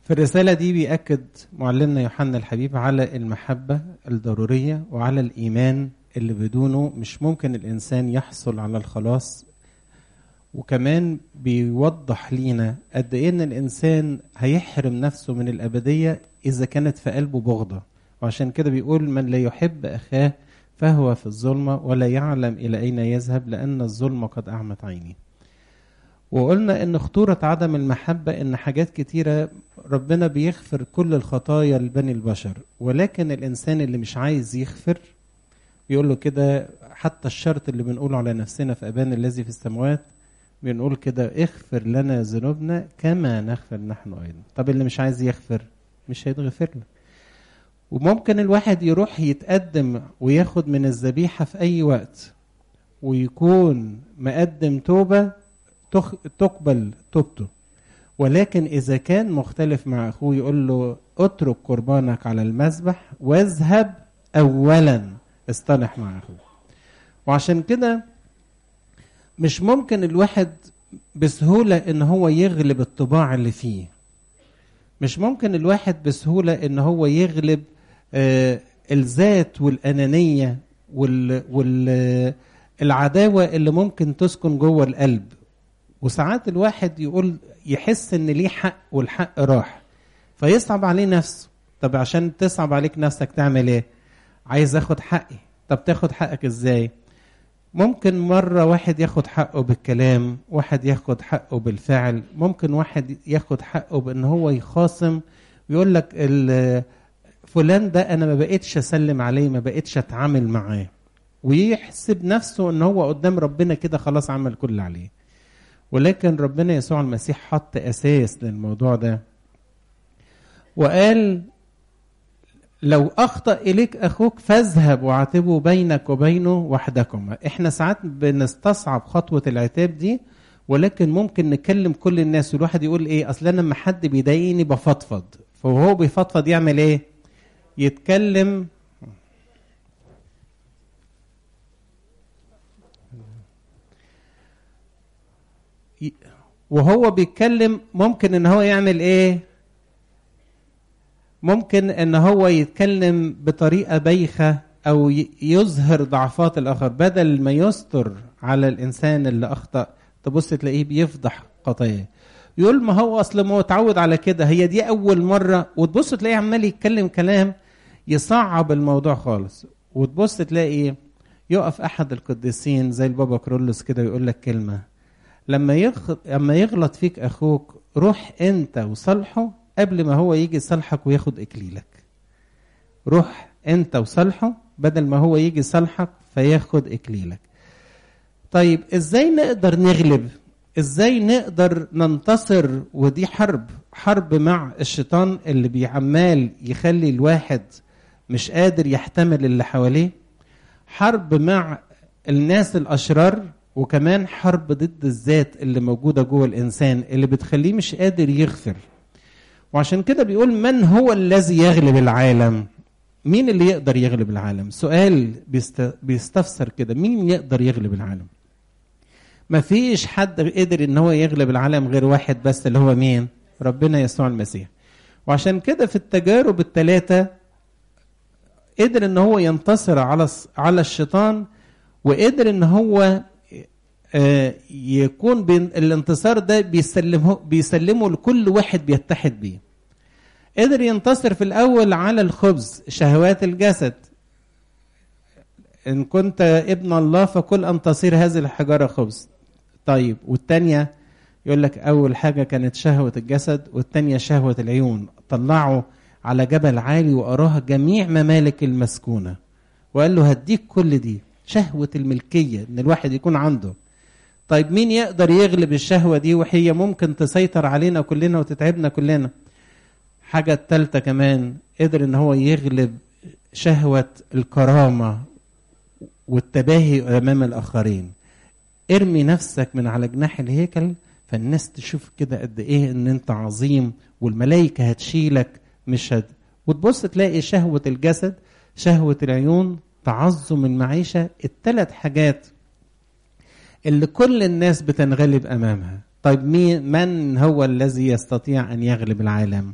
في الرسالة دي بيأكد معلمنا يوحنا الحبيب على المحبة الضرورية وعلى الإيمان اللي بدونه مش ممكن الإنسان يحصل على الخلاص وكمان بيوضح لينا قد إيه إن الإنسان هيحرم نفسه من الأبدية إذا كانت في قلبه بغضة وعشان كده بيقول من لا يحب أخاه فهو في الظلمة ولا يعلم إلى أين يذهب لأن الظلمة قد أعمت عينيه وقلنا ان خطورة عدم المحبة ان حاجات كتيرة ربنا بيغفر كل الخطايا لبني البشر ولكن الانسان اللي مش عايز يغفر بيقول له كده حتى الشرط اللي بنقوله على نفسنا في ابانا الذي في السماوات بنقول كده اغفر لنا ذنوبنا كما نغفر نحن ايضا طب اللي مش عايز يغفر مش هيتغفر له وممكن الواحد يروح يتقدم وياخد من الذبيحة في أي وقت ويكون مقدم توبة تقبل توبته ولكن إذا كان مختلف مع أخوه يقول له اترك قربانك على المذبح واذهب أولا اصطلح مع أخوه وعشان كده مش ممكن الواحد بسهولة إن هو يغلب الطباع اللي فيه مش ممكن الواحد بسهولة إن هو يغلب آه الذات والأنانية وال والعداوة اللي ممكن تسكن جوه القلب وساعات الواحد يقول يحس ان ليه حق والحق راح فيصعب عليه نفسه طب عشان تصعب عليك نفسك تعمل ايه عايز اخد حقي طب تاخد حقك ازاي ممكن مرة واحد ياخد حقه بالكلام واحد ياخد حقه بالفعل ممكن واحد ياخد حقه بان هو يخاصم ويقول لك فلان ده انا ما بقتش اسلم عليه ما بقتش اتعامل معاه ويحسب نفسه ان هو قدام ربنا كده خلاص عمل كل اللي عليه ولكن ربنا يسوع المسيح حط اساس للموضوع ده وقال لو اخطا اليك اخوك فاذهب وعاتبه بينك وبينه وحدكما احنا ساعات بنستصعب خطوه العتاب دي ولكن ممكن نكلم كل الناس والواحد يقول ايه اصل انا لما حد بيضايقني بفضفض فهو بيفضفض يعمل ايه يتكلم وهو بيتكلم ممكن ان هو يعمل ايه ممكن ان هو يتكلم بطريقه بايخه او يظهر ضعفات الاخر بدل ما يستر على الانسان اللي اخطا تبص تلاقيه بيفضح خطاياه يقول ما هو اصل ما هو اتعود على كده هي دي اول مره وتبص تلاقيه عمال يتكلم كلام يصعب الموضوع خالص وتبص تلاقي يقف احد القديسين زي البابا كرولوس كده ويقول لك كلمه لما يخ... لما يغلط فيك اخوك روح انت وصالحه قبل ما هو يجي يصالحك وياخد اكليلك روح انت وصالحه بدل ما هو يجي يصالحك فياخد اكليلك طيب ازاي نقدر نغلب ازاي نقدر ننتصر ودي حرب حرب مع الشيطان اللي بيعمال يخلي الواحد مش قادر يحتمل اللي حواليه حرب مع الناس الاشرار وكمان حرب ضد الذات اللي موجودة جوه الإنسان اللي بتخليه مش قادر يغفر وعشان كده بيقول من هو الذي يغلب العالم مين اللي يقدر يغلب العالم سؤال بيست... بيستفسر كده مين يقدر يغلب العالم مفيش حد قدر ان هو يغلب العالم غير واحد بس اللي هو مين ربنا يسوع المسيح وعشان كده في التجارب الثلاثة قدر ان هو ينتصر على على الشيطان وقدر ان هو يكون بين الانتصار ده بيسلمه بيسلمه لكل واحد بيتحد بيه قدر ينتصر في الاول على الخبز شهوات الجسد ان كنت ابن الله فكل ان تصير هذه الحجاره خبز طيب والتانية يقول لك اول حاجه كانت شهوه الجسد والتانية شهوه العيون طلعوا على جبل عالي واراها جميع ممالك المسكونه وقال له هديك كل دي شهوه الملكيه ان الواحد يكون عنده طيب مين يقدر يغلب الشهوة دي وهي ممكن تسيطر علينا كلنا وتتعبنا كلنا حاجة التالتة كمان قدر ان هو يغلب شهوة الكرامة والتباهي امام الاخرين ارمي نفسك من على جناح الهيكل فالناس تشوف كده قد ايه ان انت عظيم والملائكة هتشيلك مش هد وتبص تلاقي شهوة الجسد شهوة العيون تعظم المعيشة الثلاث حاجات اللي كل الناس بتنغلب امامها طيب مين من هو الذي يستطيع ان يغلب العالم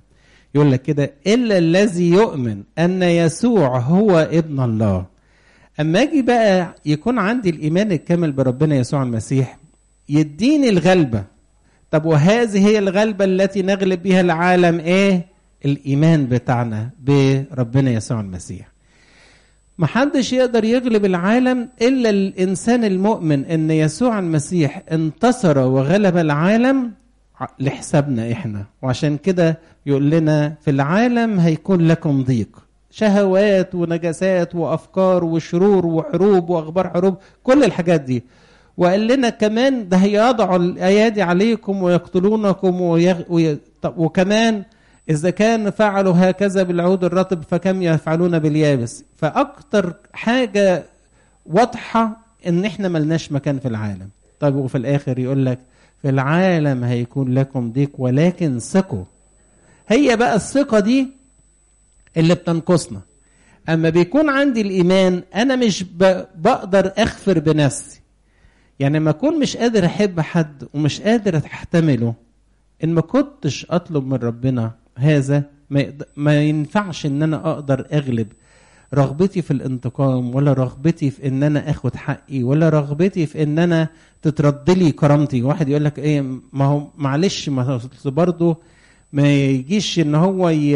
يقول لك كده الا الذي يؤمن ان يسوع هو ابن الله اما اجي بقى يكون عندي الايمان الكامل بربنا يسوع المسيح يديني الغلبه طب وهذه هي الغلبه التي نغلب بها العالم ايه الايمان بتاعنا بربنا يسوع المسيح محدش يقدر يغلب العالم الا الانسان المؤمن ان يسوع المسيح انتصر وغلب العالم لحسابنا احنا وعشان كده يقول لنا في العالم هيكون لكم ضيق شهوات ونجاسات وافكار وشرور وحروب واخبار حروب كل الحاجات دي وقال لنا كمان ده هيضعوا الايادي عليكم ويقتلونكم ويغ... وي... وكمان إذا كان فعلوا هكذا بالعود الرطب فكم يفعلون باليابس فأكتر حاجة واضحة إن إحنا ملناش مكان في العالم طيب وفي الآخر يقول لك في العالم هيكون لكم ضيق ولكن ثقوا هي بقى الثقة دي اللي بتنقصنا أما بيكون عندي الإيمان أنا مش بقدر أغفر بنفسي يعني لما أكون مش قادر أحب حد ومش قادر أحتمله إن ما كنتش أطلب من ربنا هذا ما, يقد... ما ينفعش ان انا اقدر اغلب رغبتي في الانتقام ولا رغبتي في ان انا اخد حقي ولا رغبتي في ان انا تترد لي كرامتي واحد يقول لك ايه ما هو معلش ما برضه ما يجيش ان هو ي...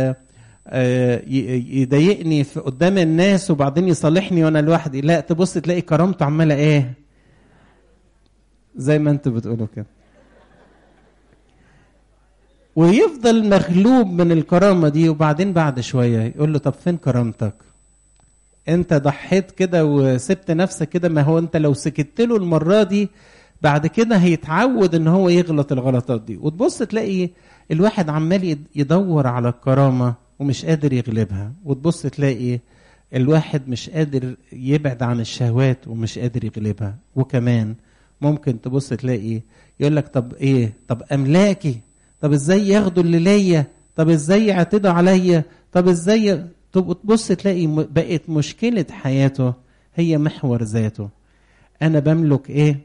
يضايقني في قدام الناس وبعدين يصالحني وانا لوحدي لا تبص تلاقي كرامته عماله ايه زي ما انتوا بتقولوا كده ويفضل مغلوب من الكرامة دي وبعدين بعد شوية يقول له طب فين كرامتك انت ضحيت كده وسبت نفسك كده ما هو انت لو سكت له المرة دي بعد كده هيتعود ان هو يغلط الغلطات دي وتبص تلاقي الواحد عمال يدور على الكرامة ومش قادر يغلبها وتبص تلاقي الواحد مش قادر يبعد عن الشهوات ومش قادر يغلبها وكمان ممكن تبص تلاقي يقول لك طب ايه طب املاكي طب ازاي ياخدوا اللي ليا طب ازاي يعتدوا عليا طب ازاي تبص تلاقي بقت مشكلة حياته هي محور ذاته انا بملك ايه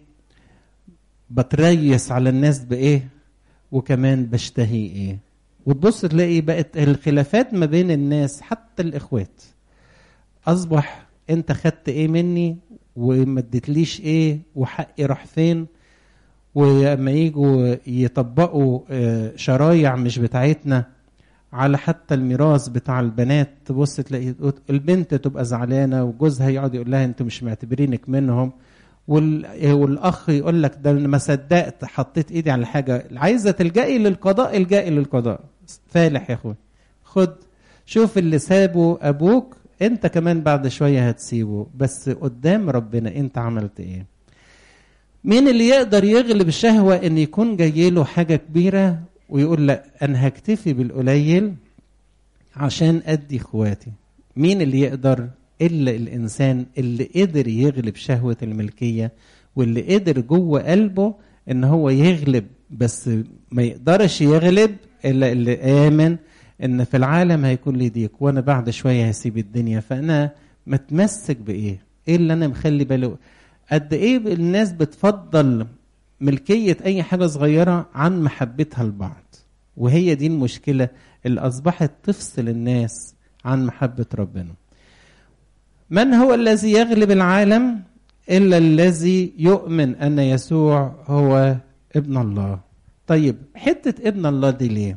بتريس على الناس بايه وكمان بشتهي ايه وتبص تلاقي بقت الخلافات ما بين الناس حتى الاخوات اصبح انت خدت ايه مني وما اديتليش ايه وحقي راح فين ولما يجوا يطبقوا شرايع مش بتاعتنا على حتى الميراث بتاع البنات تبص تلاقي البنت تبقى زعلانه وجوزها يقعد يقول لها انتوا مش معتبرينك منهم والاخ يقول لك ده ما صدقت حطيت ايدي على حاجه عايزه تلجئي للقضاء الجئي للقضاء فالح يا اخوي خد شوف اللي سابه ابوك انت كمان بعد شويه هتسيبه بس قدام ربنا انت عملت ايه مين اللي يقدر يغلب الشهوة ان يكون جاي له حاجة كبيرة ويقول لا انا هكتفي بالقليل عشان ادي اخواتي مين اللي يقدر الا الانسان اللي قدر يغلب شهوة الملكية واللي قدر جوه قلبه ان هو يغلب بس ما يقدرش يغلب الا اللي امن ان في العالم هيكون لي ضيق وانا بعد شوية هسيب الدنيا فانا متمسك بايه ايه اللي انا مخلي باله قد ايه الناس بتفضل ملكية أي حاجة صغيرة عن محبتها لبعض وهي دي المشكلة اللي أصبحت تفصل الناس عن محبة ربنا من هو الذي يغلب العالم إلا الذي يؤمن أن يسوع هو ابن الله طيب حتة ابن الله دي ليه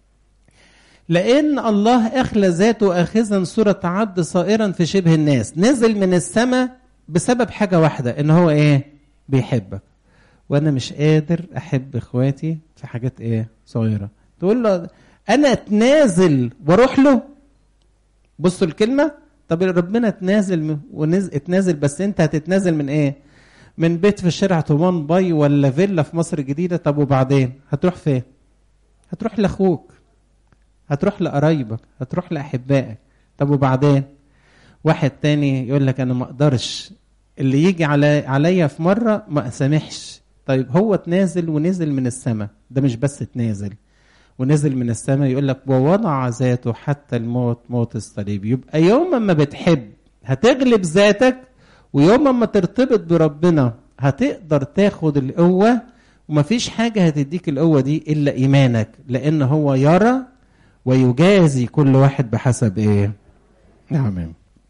لأن الله أخلى ذاته آخذا صورة عبد صائرا في شبه الناس نزل من السماء بسبب حاجة واحدة إن هو إيه بيحبك وأنا مش قادر أحب إخواتي في حاجات إيه صغيرة تقول له أنا أتنازل وأروح له بصوا الكلمة طب ربنا اتنازل ونز... اتنازل بس أنت هتتنازل من إيه من بيت في شارع طومان باي ولا فيلا في مصر الجديدة طب وبعدين هتروح فين هتروح لأخوك هتروح لقرايبك هتروح لأحبائك طب وبعدين واحد تاني يقول لك انا ما اقدرش اللي يجي على عليا في مره ما اسامحش طيب هو تنازل ونزل من السماء ده مش بس تنازل ونزل من السماء يقول لك ووضع ذاته حتى الموت موت الصليب يبقى يوم ما بتحب هتغلب ذاتك ويوم ما ترتبط بربنا هتقدر تاخد القوة ومفيش حاجة هتديك القوة دي إلا إيمانك لأن هو يرى ويجازي كل واحد بحسب ايه نعم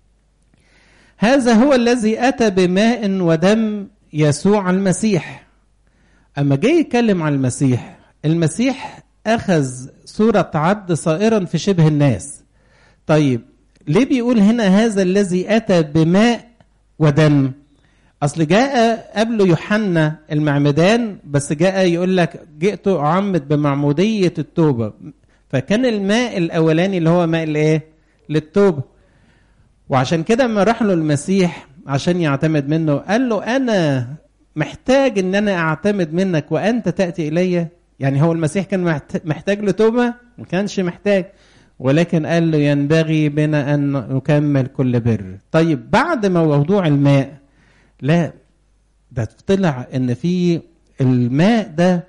هذا هو الذي اتى بماء ودم يسوع المسيح اما جاي يتكلم عن المسيح المسيح اخذ صوره عبد صائرا في شبه الناس طيب ليه بيقول هنا هذا الذي اتى بماء ودم اصل جاء قبله يوحنا المعمدان بس جاء يقول لك جئت اعمد بمعموديه التوبه فكان الماء الاولاني اللي هو ماء الايه للتوبه وعشان كده لما راح له المسيح عشان يعتمد منه قال له انا محتاج ان انا اعتمد منك وانت تاتي الي يعني هو المسيح كان محتاج لتوبه ما كانش محتاج ولكن قال له ينبغي بنا ان نكمل كل بر طيب بعد ما موضوع الماء لا ده طلع ان في الماء ده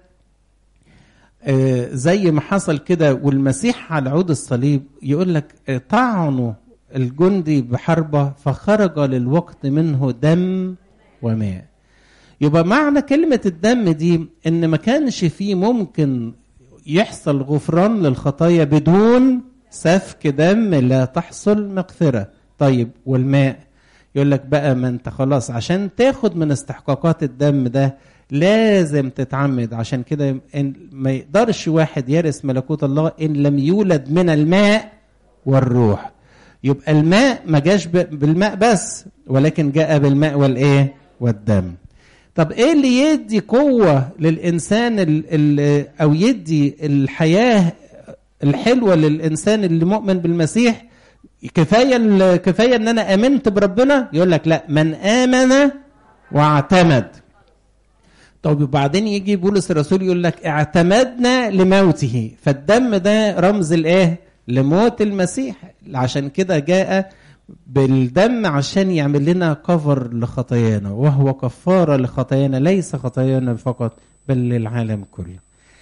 آه زي ما حصل كده والمسيح على عود الصليب يقول لك طعنوا الجندي بحربه فخرج للوقت منه دم وماء يبقى معنى كلمة الدم دي إن ما كانش فيه ممكن يحصل غفران للخطايا بدون سفك دم لا تحصل مغفرة طيب والماء يقول لك بقى ما انت خلاص عشان تاخد من استحقاقات الدم ده لازم تتعمد عشان كده ما يقدرش واحد يرث ملكوت الله ان لم يولد من الماء والروح يبقى الماء ما جاش بالماء بس ولكن جاء بالماء والايه والدم طب ايه اللي يدي قوه للانسان ال ال او يدي الحياه الحلوه للانسان اللي مؤمن بالمسيح كفايه كفايه ان انا امنت بربنا يقول لك لا من امن واعتمد طب وبعدين يجي بولس الرسول يقول لك اعتمدنا لموته فالدم ده رمز الايه لموت المسيح عشان كده جاء بالدم عشان يعمل لنا كفر لخطايانا وهو كفارة لخطايانا ليس خطايانا فقط بل للعالم كله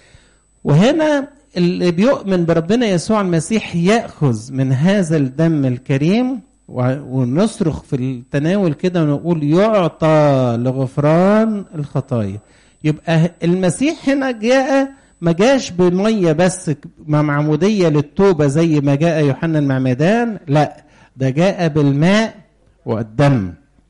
وهنا اللي بيؤمن بربنا يسوع المسيح يأخذ من هذا الدم الكريم ونصرخ في التناول كده ونقول يعطى لغفران الخطايا يبقى المسيح هنا جاء ما جاش بميه بس مع معموديه للتوبه زي ما جاء يوحنا المعمدان لا ده جاء بالماء والدم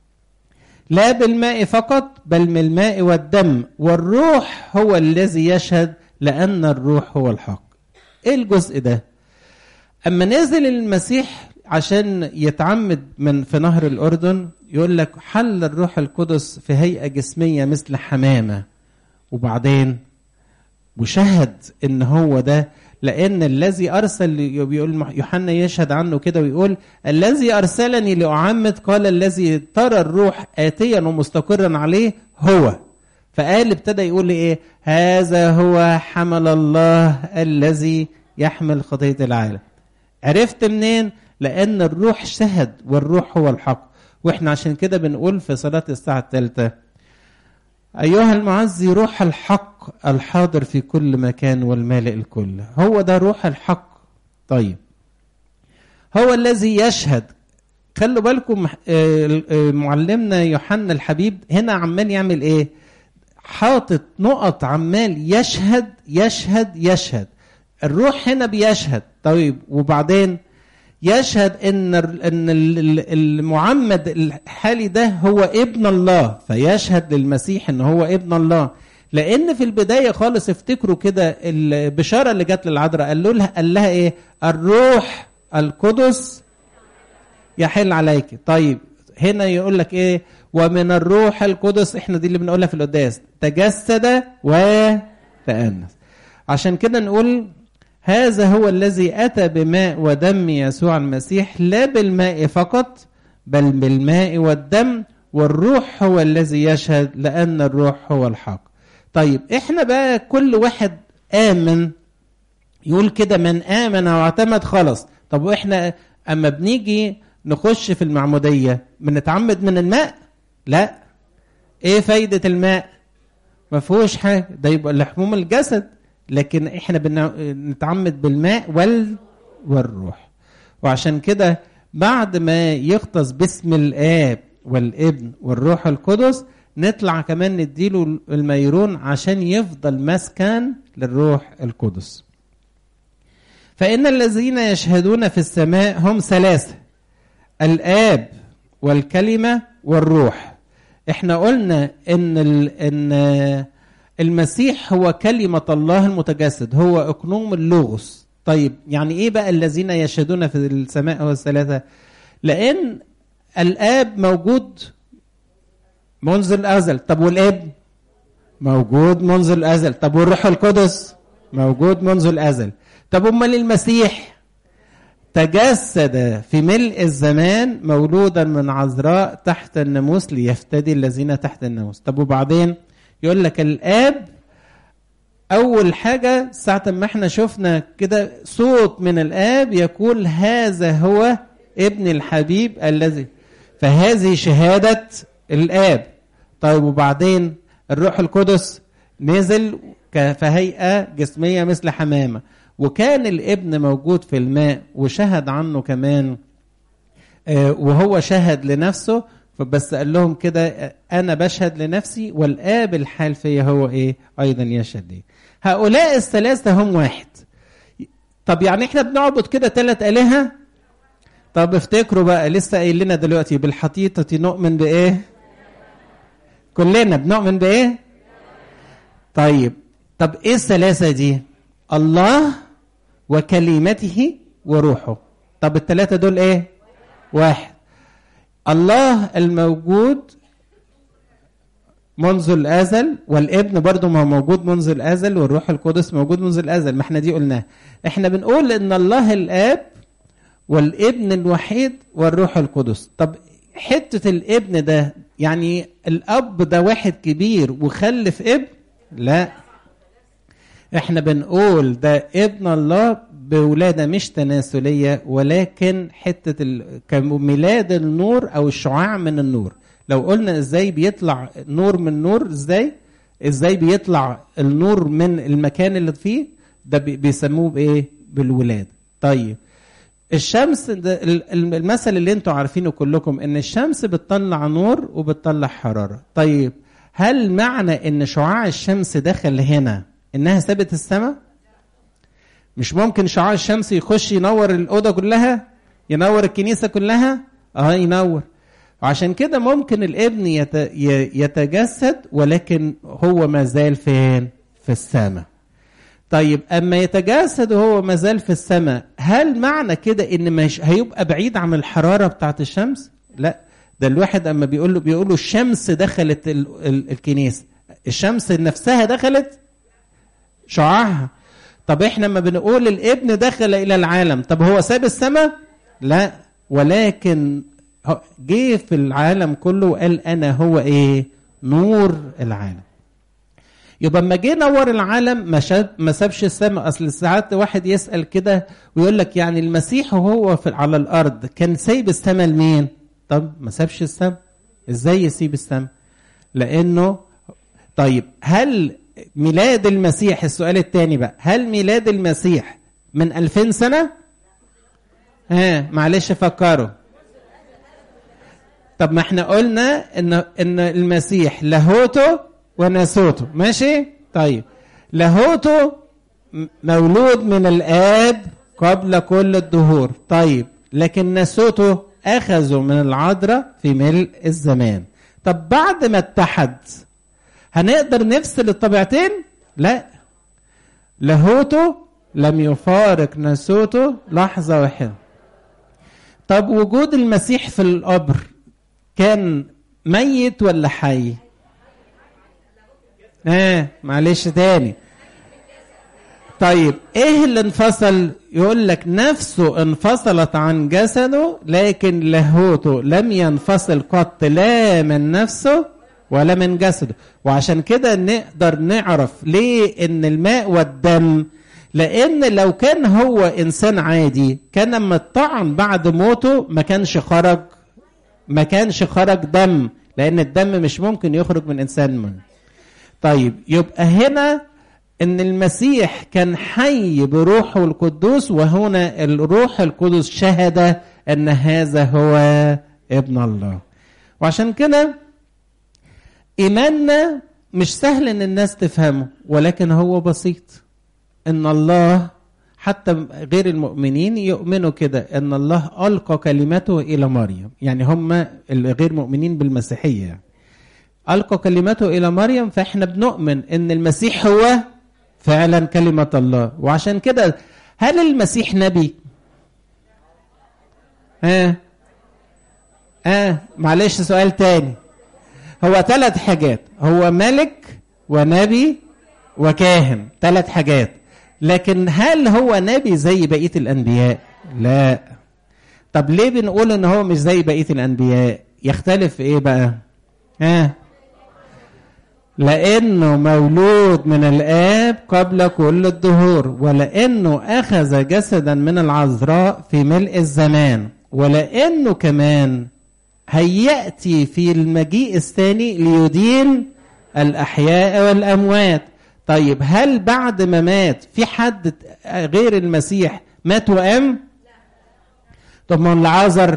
لا بالماء فقط بل من الماء والدم والروح هو الذي يشهد لأن الروح هو الحق ايه الجزء ده اما نزل المسيح عشان يتعمد من في نهر الاردن يقول لك حل الروح القدس في هيئه جسميه مثل حمامه وبعدين وشهد ان هو ده لان الذي ارسل بيقول يوحنا يشهد عنه كده ويقول الذي ارسلني لاعمد قال الذي ترى الروح اتيا ومستقرا عليه هو فقال ابتدى يقول لي ايه هذا هو حمل الله الذي يحمل خطيه العالم عرفت منين لان الروح شهد والروح هو الحق واحنا عشان كده بنقول في صلاه الساعه الثالثه أيها المعزي روح الحق الحاضر في كل مكان والمالئ الكل هو ده روح الحق طيب هو الذي يشهد خلوا بالكم معلمنا يوحنا الحبيب هنا عمال يعمل ايه حاطط نقط عمال يشهد يشهد يشهد الروح هنا بيشهد طيب وبعدين يشهد ان ان المعمد الحالي ده هو ابن الله فيشهد للمسيح ان هو ابن الله لان في البدايه خالص افتكروا كده البشاره اللي جت للعذراء قال لها قال لها ايه الروح القدس يحل عليك طيب هنا يقول لك ايه ومن الروح القدس احنا دي اللي بنقولها في القداس تجسد وتأنس عشان كده نقول هذا هو الذي أتى بماء ودم يسوع المسيح لا بالماء فقط بل بالماء والدم والروح هو الذي يشهد لأن الروح هو الحق طيب احنا بقى كل واحد آمن يقول كده من آمن واعتمد خلص طب واحنا أما بنيجي نخش في المعمودية بنتعمد من الماء لا ايه فايدة الماء ما فيهوش حاجة ده يبقى لحموم الجسد لكن احنا بنتعمد بالماء وال والروح وعشان كده بعد ما يغطس باسم الاب والابن والروح القدس نطلع كمان نديله الميرون عشان يفضل مسكن للروح القدس فإن الذين يشهدون في السماء هم ثلاثة الآب والكلمة والروح احنا قلنا ان ال... ان المسيح هو كلمة الله المتجسد هو اقنوم اللغز طيب يعني ايه بقى الذين يشهدون في السماء والثلاثة لان الاب موجود منذ الازل طب والابن موجود منذ الازل طب والروح القدس موجود منذ الازل طب امال المسيح تجسد في ملء الزمان مولودا من عذراء تحت الناموس ليفتدي الذين تحت الناموس طب وبعدين يقول لك الاب اول حاجه ساعه ما احنا شفنا كده صوت من الاب يقول هذا هو ابن الحبيب الذي فهذه شهاده الاب طيب وبعدين الروح القدس نزل فهيئه جسميه مثل حمامه وكان الابن موجود في الماء وشهد عنه كمان وهو شهد لنفسه فبس قال لهم كده انا بشهد لنفسي والاب الحال فيا هو ايه ايضا يشهد لي هؤلاء الثلاثه هم واحد طب يعني احنا بنعبد كده ثلاث الهه طب افتكروا بقى لسه قايل لنا دلوقتي بالحقيقه نؤمن بايه كلنا بنؤمن بايه طيب طب ايه الثلاثه دي الله وكلمته وروحه طب الثلاثه دول ايه واحد الله الموجود منذ الازل والابن برضه ما هو موجود منذ الازل والروح القدس موجود منذ الازل ما احنا دي قلناها احنا بنقول ان الله الاب والابن الوحيد والروح القدس طب حته الابن ده يعني الاب ده واحد كبير وخلف ابن لا احنا بنقول ده ابن الله بولادة مش تناسلية ولكن حتة ال... كميلاد النور أو الشعاع من النور لو قلنا ازاي بيطلع نور من نور ازاي ازاي بيطلع النور من المكان اللي فيه ده بيسموه بايه بالولادة طيب الشمس ده المثل اللي انتوا عارفينه كلكم ان الشمس بتطلع نور وبتطلع حرارة طيب هل معنى ان شعاع الشمس دخل هنا انها سابت السماء مش ممكن شعاع الشمس يخش ينور الاوضه كلها ينور الكنيسه كلها اه ينور وعشان كده ممكن الابن يت... يتجسد ولكن هو ما زال فين في السماء طيب اما يتجسد وهو ما زال في السماء هل معنى كده ان مش هيبقى بعيد عن الحراره بتاعت الشمس لا ده الواحد اما بيقول له بيقول له الشمس دخلت ال... ال... الكنيسه الشمس نفسها دخلت شعاعها طب احنا لما بنقول الابن دخل الى العالم طب هو ساب السماء لا ولكن جه في العالم كله وقال انا هو ايه نور العالم يبقى اما جه نور العالم ما شاب ما سابش السماء اصل ساعات واحد يسال كده ويقول لك يعني المسيح وهو في على الارض كان سايب السماء لمين طب ما سابش السماء ازاي يسيب السماء لانه طيب هل ميلاد المسيح السؤال الثاني بقى هل ميلاد المسيح من ألفين سنة ها معلش فكروا طب ما احنا قلنا ان ان المسيح لاهوته وناسوته ماشي طيب لاهوته مولود من الاب قبل كل الدهور طيب لكن ناسوته اخذوا من العذراء في ملء الزمان طب بعد ما اتحد هنقدر نفصل الطبيعتين لا لاهوته لم يفارق ناسوته لحظة واحدة طب وجود المسيح في القبر كان ميت ولا حي اه معلش تاني طيب ايه اللي انفصل يقول لك نفسه انفصلت عن جسده لكن لاهوته لم ينفصل قط لا من نفسه ولا من جسده وعشان كده نقدر نعرف ليه ان الماء والدم لان لو كان هو انسان عادي كان لما الطعن بعد موته ما كانش خرج ما كانش خرج دم لان الدم مش ممكن يخرج من انسان من طيب يبقى هنا ان المسيح كان حي بروحه القدوس وهنا الروح القدس شهد ان هذا هو ابن الله وعشان كده ايماننا مش سهل ان الناس تفهمه ولكن هو بسيط ان الله حتى غير المؤمنين يؤمنوا كده ان الله القى كلمته الى مريم يعني هم الغير مؤمنين بالمسيحيه يعني. القى كلمته الى مريم فاحنا بنؤمن ان المسيح هو فعلا كلمه الله وعشان كده هل المسيح نبي ها ها معلش سؤال تاني هو ثلاث حاجات هو ملك ونبي وكاهن ثلاث حاجات لكن هل هو نبي زي بقيه الانبياء لا طب ليه بنقول ان هو مش زي بقيه الانبياء يختلف في ايه بقى ها لانه مولود من الاب قبل كل الدهور ولانه اخذ جسدا من العذراء في ملء الزمان ولانه كمان هيأتي في المجيء الثاني ليدين الأحياء والأموات طيب هل بعد ما مات في حد غير المسيح مات وقام طب ما العازر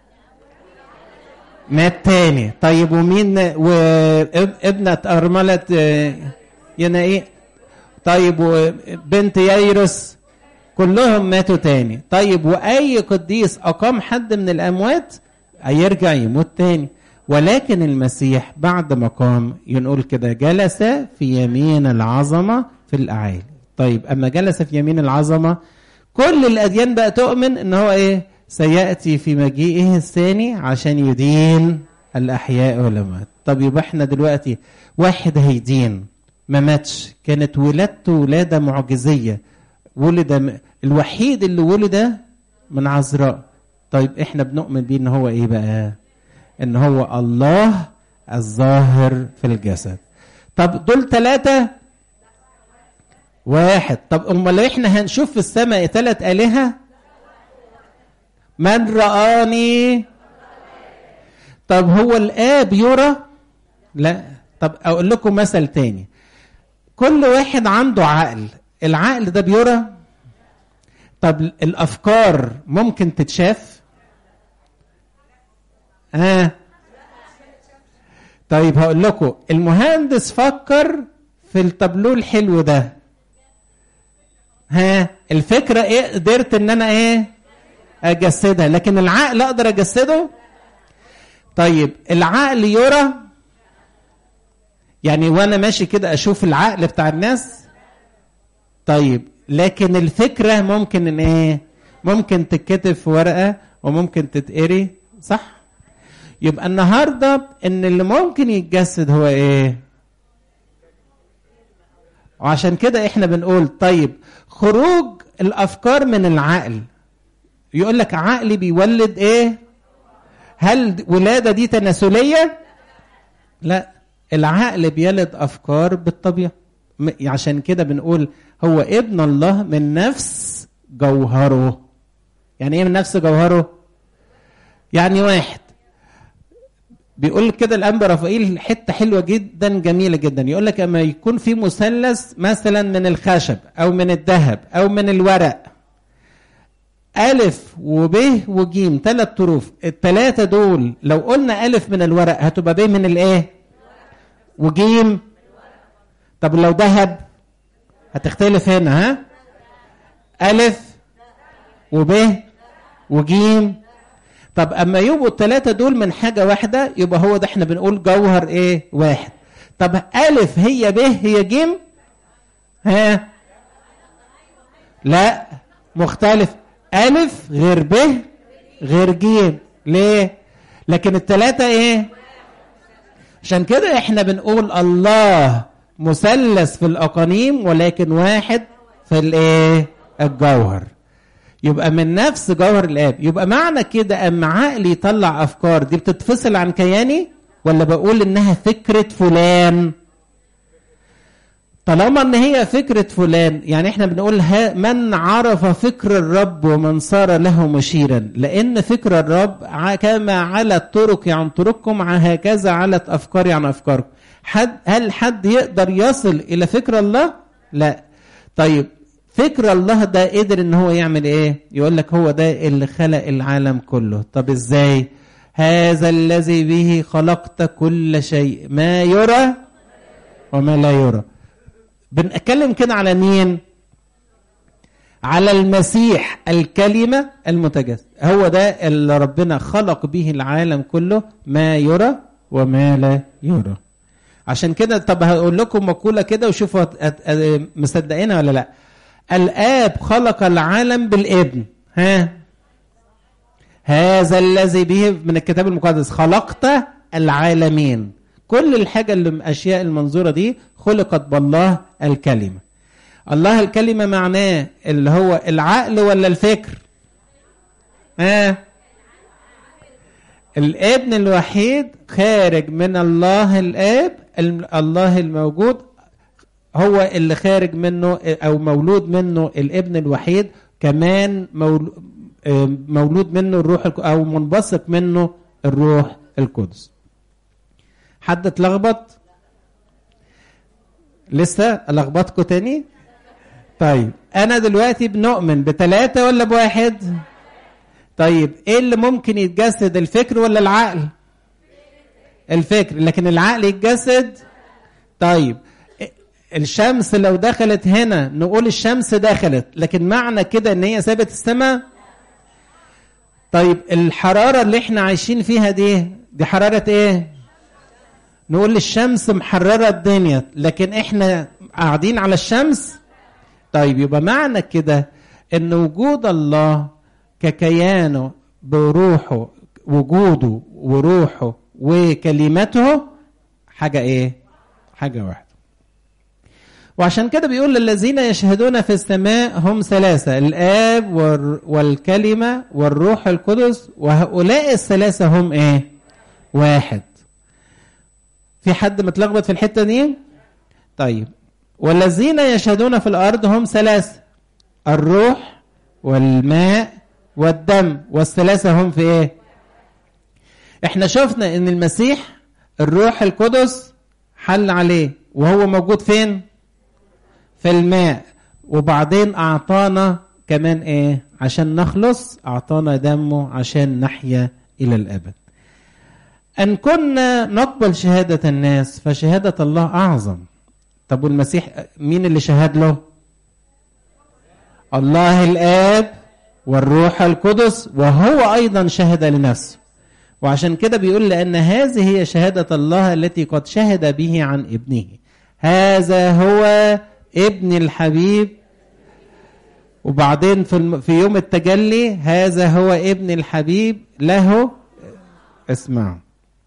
مات تاني طيب ومين وابنة أرملة يناقي طيب وبنت ييرس كلهم ماتوا تاني طيب وأي قديس أقام حد من الأموات هيرجع يموت تاني ولكن المسيح بعد ما قام ينقول كده جلس في يمين العظمة في الأعالي طيب أما جلس في يمين العظمة كل الأديان بقى تؤمن إن هو إيه سيأتي في مجيئه الثاني عشان يدين الأحياء والأموات طب يبقى إحنا دلوقتي واحد هيدين ما ماتش كانت ولادته ولادة معجزية ولد م... الوحيد اللي ولد من عذراء طيب احنا بنؤمن بيه ان هو ايه بقى ان هو الله الظاهر في الجسد طب دول ثلاثة واحد طب امال احنا هنشوف في السماء ثلاث آلهة من رآني طب هو الآب يرى لا طب اقول لكم مثل تاني كل واحد عنده عقل العقل ده بيرى طب الافكار ممكن تتشاف ها آه. طيب هقول لكم المهندس فكر في التابلو الحلو ده ها الفكره ايه قدرت ان انا ايه اجسدها لكن العقل اقدر اجسده طيب العقل يرى يعني وانا ماشي كده اشوف العقل بتاع الناس طيب لكن الفكره ممكن ان ايه ممكن تتكتب في ورقه وممكن تتقري صح يبقى النهارده ان اللي ممكن يتجسد هو ايه وعشان كده احنا بنقول طيب خروج الافكار من العقل يقول لك عقلي بيولد ايه هل ولاده دي تناسليه لا العقل بيلد افكار بالطبيعه عشان كده بنقول هو ابن الله من نفس جوهره يعني ايه من نفس جوهره يعني واحد بيقول كده الانبا رافائيل حته حلوه جدا جميله جدا يقول لك اما يكون في مثلث مثلا من الخشب او من الذهب او من الورق ألف وب وجيم ثلاث طروف الثلاثة دول لو قلنا ألف من الورق هتبقى ب من الإيه؟ وجيم طب لو ذهب هتختلف هنا ها ألف وب وجيم طب أما يبقوا الثلاثة دول من حاجة واحدة يبقى هو ده احنا بنقول جوهر إيه واحد طب ألف هي ب هي جيم ها لا مختلف ألف غير ب غير جيم ليه لكن الثلاثة إيه عشان كده احنا بنقول الله مثلث في الأقانيم ولكن واحد في الايه الجوهر يبقى من نفس جوهر الاب يبقى معنى كده اما عقلي يطلع افكار دي بتتفصل عن كياني ولا بقول انها فكره فلان طالما ان هي فكره فلان يعني احنا بنقول من عرف فكر الرب ومن صار له مشيرا لان فكر الرب كما علت طرقي عن طرقكم هكذا علت افكاري عن افكاركم حد هل حد يقدر يصل الى فكر الله لا طيب فكر الله ده قدر ان هو يعمل ايه يقول لك هو ده اللي خلق العالم كله طب ازاي هذا الذي به خلقت كل شيء ما يرى وما لا يرى بنتكلم كده على مين على المسيح الكلمة المتجسد هو ده اللي ربنا خلق به العالم كله ما يرى وما لا يرى عشان كده طب هقول لكم مقولة كده وشوفوا مصدقينها ولا لا الآب خلق العالم بالابن ها هذا الذي به من الكتاب المقدس خلقت العالمين كل الحاجة اللي من أشياء المنظورة دي خلقت بالله الكلمة الله الكلمة معناه اللي هو العقل ولا الفكر ها الابن الوحيد خارج من الله الاب الله الموجود هو اللي خارج منه او مولود منه الابن الوحيد كمان مولود منه الروح او منبثق منه الروح القدس حد اتلخبط لسه الخبطكم تاني طيب انا دلوقتي بنؤمن بثلاثة ولا بواحد طيب ايه اللي ممكن يتجسد الفكر ولا العقل الفكر لكن العقل يتجسد طيب الشمس لو دخلت هنا نقول الشمس دخلت لكن معنى كده ان هي سابت السماء طيب الحرارة اللي احنا عايشين فيها دي دي حرارة ايه نقول الشمس محررة الدنيا لكن احنا قاعدين على الشمس طيب يبقى معنى كده ان وجود الله ككيانه بروحه وجوده وروحه وكلمته حاجة ايه حاجة واحدة وعشان كده بيقول الذين يشهدون في السماء هم ثلاثة الآب والكلمة والروح القدس وهؤلاء الثلاثة هم ايه واحد في حد متلخبط في الحتة دي طيب والذين يشهدون في الأرض هم ثلاثة الروح والماء والدم والثلاثة هم في ايه احنا شفنا ان المسيح الروح القدس حل عليه وهو موجود فين في الماء وبعدين اعطانا كمان ايه عشان نخلص اعطانا دمه عشان نحيا الى الابد ان كنا نقبل شهاده الناس فشهاده الله اعظم طب والمسيح مين اللي شهد له الله الاب والروح القدس وهو ايضا شهد لنفسه وعشان كده بيقول لان هذه هي شهاده الله التي قد شهد به عن ابنه هذا هو ابن الحبيب وبعدين في في يوم التجلي هذا هو ابن الحبيب له اسمعوا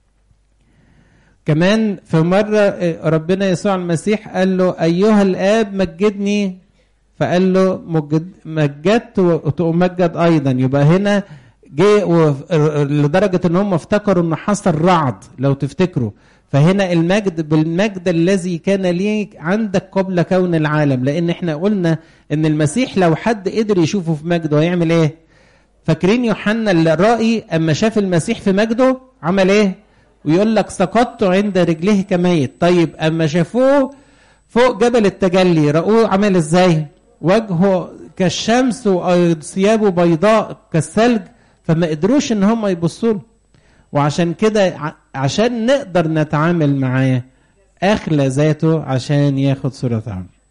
كمان في مرة ربنا يسوع المسيح قال له أيها الآب مجدني فقال له مجد مجدت وتمجد أيضا يبقى هنا جه لدرجة إن هم افتكروا إن حصل رعد لو تفتكروا فهنا المجد بالمجد الذي كان ليك عندك قبل كون العالم لأن احنا قلنا إن المسيح لو حد قدر يشوفه في مجده هيعمل إيه؟ فاكرين يوحنا الرائي أما شاف المسيح في مجده عمل إيه؟ ويقول لك سقطت عند رجليه كميت طيب اما شافوه فوق جبل التجلي رأوه عمل ازاي وجهه كالشمس وثيابه بيضاء كالثلج فما قدروش ان هم يبصوا له وعشان كده عشان نقدر نتعامل معاه اخلى ذاته عشان ياخد صورة عامة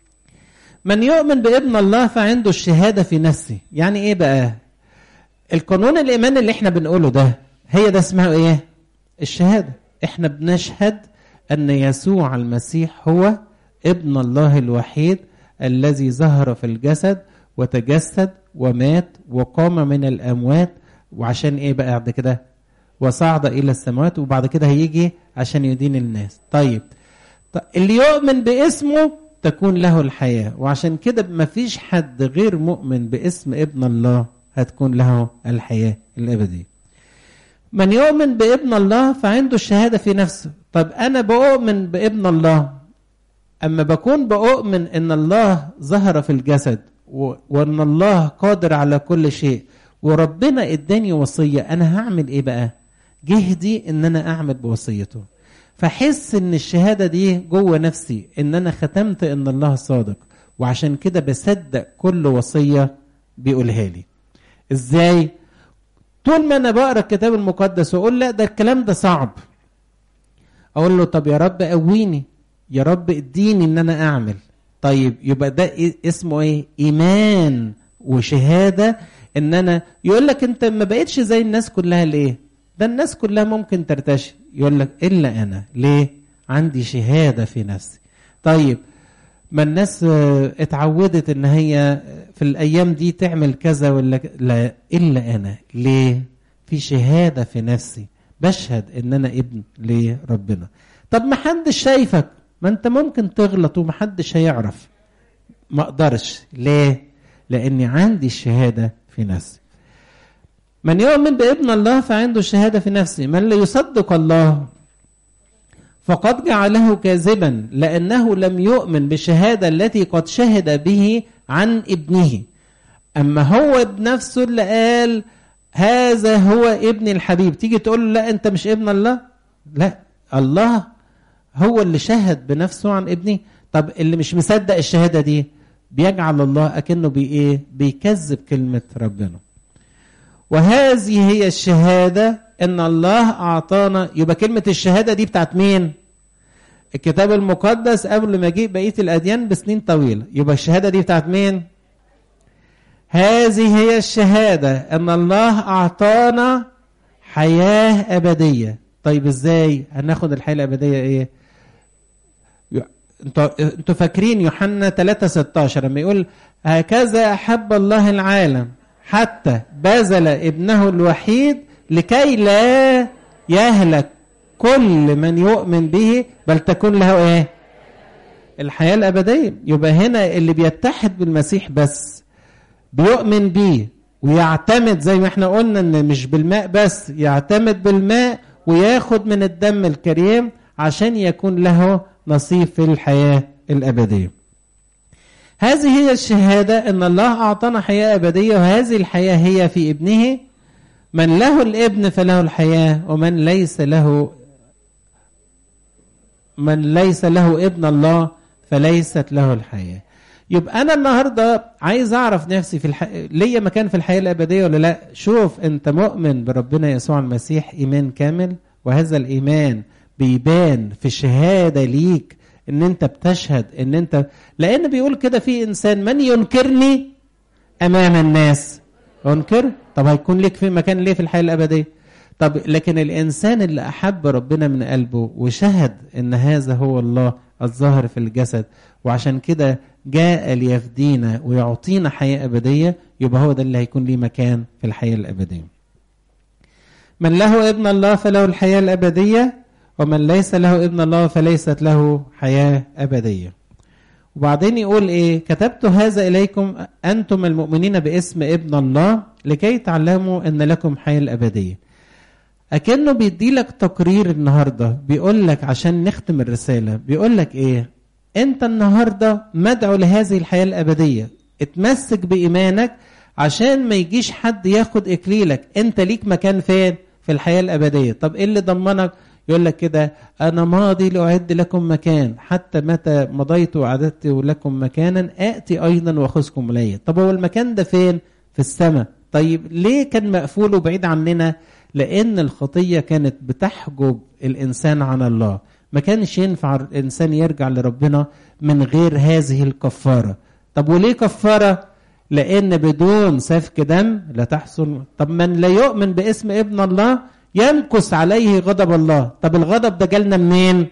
من يؤمن بابن الله فعنده الشهادة في نفسه يعني ايه بقى القانون الايمان اللي احنا بنقوله ده هي ده اسمها ايه الشهادة احنا بنشهد ان يسوع المسيح هو ابن الله الوحيد الذي ظهر في الجسد وتجسد ومات وقام من الاموات وعشان ايه بقى بعد كده وصعد الى السماوات وبعد كده هيجي عشان يدين الناس طيب اللي يؤمن باسمه تكون له الحياة وعشان كده مفيش حد غير مؤمن باسم ابن الله هتكون له الحياة الأبدية من يؤمن بابن الله فعنده الشهادة في نفسه طب أنا بؤمن بابن الله أما بكون بؤمن إن الله ظهر في الجسد و... وإن الله قادر على كل شيء وربنا اداني وصية أنا هعمل إيه بقى جهدي إن أنا أعمل بوصيته فحس إن الشهادة دي جوه نفسي إن أنا ختمت إن الله صادق وعشان كده بصدق كل وصية بيقولها لي إزاي طول ما انا بقرا الكتاب المقدس واقول لا ده الكلام ده صعب اقول له طب يا رب قويني يا رب اديني ان انا اعمل طيب يبقى ده إيه اسمه ايه ايمان وشهاده ان انا يقول لك انت ما بقتش زي الناس كلها ليه ده الناس كلها ممكن ترتشي يقول لك الا انا ليه عندي شهاده في نفسي طيب ما الناس اتعودت ان هي في الايام دي تعمل كذا ولا لا الا انا ليه في شهاده في نفسي بشهد ان انا ابن لربنا طب ما حدش شايفك ما انت ممكن تغلط ومحدش هيعرف ما اقدرش ليه لاني عندي الشهاده في نفسي من يؤمن بابن الله فعنده الشهاده في نفسه من لا يصدق الله فقد جعله كاذبا لانه لم يؤمن بالشهاده التي قد شهد به عن ابنه اما هو بنفسه اللي قال هذا هو ابن الحبيب تيجي تقول له لا انت مش ابن الله لا الله هو اللي شهد بنفسه عن ابنه طب اللي مش مصدق الشهاده دي بيجعل الله اكنه بي ايه بيكذب كلمه ربنا وهذه هي الشهاده ان الله اعطانا يبقى كلمه الشهاده دي بتاعت مين الكتاب المقدس قبل ما جه بقيه الاديان بسنين طويله يبقى الشهاده دي بتاعت مين هذه هي الشهاده ان الله اعطانا حياه ابديه طيب ازاي هناخد الحياه الابديه ايه انتوا انتوا فاكرين يوحنا 3 16 لما يقول هكذا احب الله العالم حتى بذل ابنه الوحيد لكي لا يهلك كل من يؤمن به بل تكون له ايه الحياه الابديه يبقى هنا اللي بيتحد بالمسيح بس بيؤمن بيه ويعتمد زي ما احنا قلنا ان مش بالماء بس يعتمد بالماء وياخد من الدم الكريم عشان يكون له نصيب في الحياه الابديه هذه هي الشهاده ان الله اعطانا حياه ابديه وهذه الحياه هي في ابنه من له الابن فله الحياه ومن ليس له من ليس له ابن الله فليست له الحياه يبقى انا النهارده عايز اعرف نفسي في الح... ليا مكان في الحياه الابديه ولا لا شوف انت مؤمن بربنا يسوع المسيح ايمان كامل وهذا الايمان بيبان في الشهاده ليك ان انت بتشهد ان انت لان بيقول كده في انسان من ينكرني امام الناس انكر طب هيكون لك في مكان ليه في الحياه الابديه طب لكن الانسان اللي احب ربنا من قلبه وشهد ان هذا هو الله الظاهر في الجسد وعشان كده جاء ليفدينا ويعطينا حياه ابديه يبقى هو ده اللي هيكون ليه مكان في الحياه الابديه من له ابن الله فله الحياه الابديه ومن ليس له ابن الله فليست له حياه ابديه وبعدين يقول ايه كتبت هذا اليكم انتم المؤمنين باسم ابن الله لكي تعلموا ان لكم حياه الابديه اكنه بيدي لك تقرير النهارده بيقول لك عشان نختم الرساله بيقول لك ايه انت النهارده مدعو لهذه الحياه الابديه اتمسك بايمانك عشان ما يجيش حد ياخد اكليلك انت ليك مكان فين في الحياه الابديه طب ايه اللي ضمنك يقول لك كده انا ماضي لاعد لكم مكان حتى متى مضيت واعددت لكم مكانا اتي ايضا واخذكم الي طب هو المكان ده فين في السماء طيب ليه كان مقفول وبعيد عننا لان الخطيه كانت بتحجب الانسان عن الله ما كانش ينفع الانسان يرجع لربنا من غير هذه الكفاره طب وليه كفاره لان بدون سفك دم لا تحصل طب من لا يؤمن باسم ابن الله يمكث عليه غضب الله طب الغضب ده جالنا منين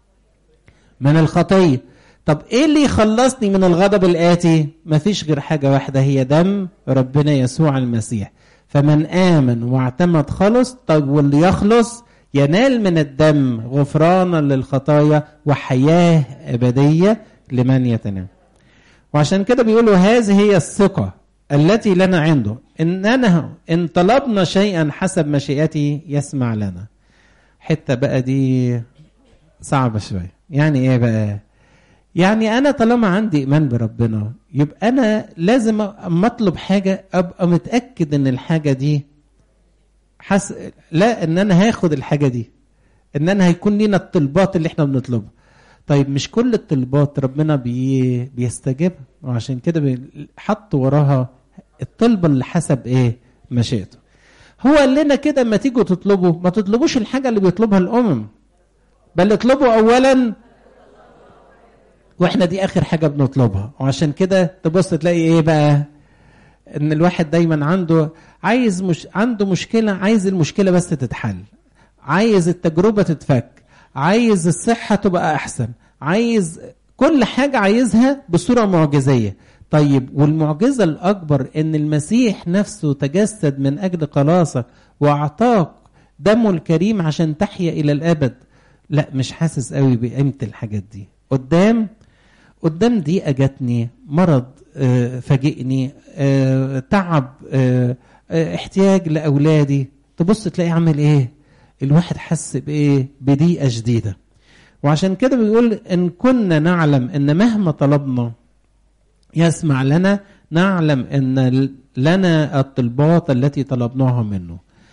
من الخطيه طب ايه اللي يخلصني من الغضب الاتي مفيش غير حاجه واحده هي دم ربنا يسوع المسيح فمن امن واعتمد خلص طب واللي يخلص ينال من الدم غفرانا للخطايا وحياه ابديه لمن يتنام وعشان كده بيقولوا هذه هي الثقه التي لنا عنده اننا ان طلبنا شيئا حسب مشيئته يسمع لنا حته بقى دي صعبه شويه يعني ايه بقى يعني انا طالما عندي ايمان بربنا يبقى انا لازم اما اطلب حاجه ابقى متاكد ان الحاجه دي حس... لا ان انا هاخد الحاجه دي ان انا هيكون لينا الطلبات اللي احنا بنطلبها طيب مش كل الطلبات ربنا بي... بيستجيبها وعشان كده حط وراها الطلبه اللي حسب ايه مشيئته هو قال لنا كده اما تيجوا تطلبوا ما تطلبوش الحاجه اللي بيطلبها الامم بل اطلبوا اولا واحنا دي اخر حاجه بنطلبها وعشان كده تبص تلاقي ايه بقى ان الواحد دايما عنده عايز مش عنده مشكله عايز المشكله بس تتحل عايز التجربه تتفك عايز الصحه تبقى احسن عايز كل حاجه عايزها بصوره معجزيه طيب والمعجزه الاكبر ان المسيح نفسه تجسد من اجل خلاصك واعطاك دمه الكريم عشان تحيا الى الابد لا مش حاسس قوي بقيمه الحاجات دي قدام قدام دي اجتني مرض آه، فاجئني آه، تعب آه، آه، احتياج لاولادي تبص تلاقي عامل ايه الواحد حس بايه بضيقه شديده وعشان كده بيقول ان كنا نعلم ان مهما طلبنا يسمع لنا نعلم ان لنا الطلبات التي طلبناها منه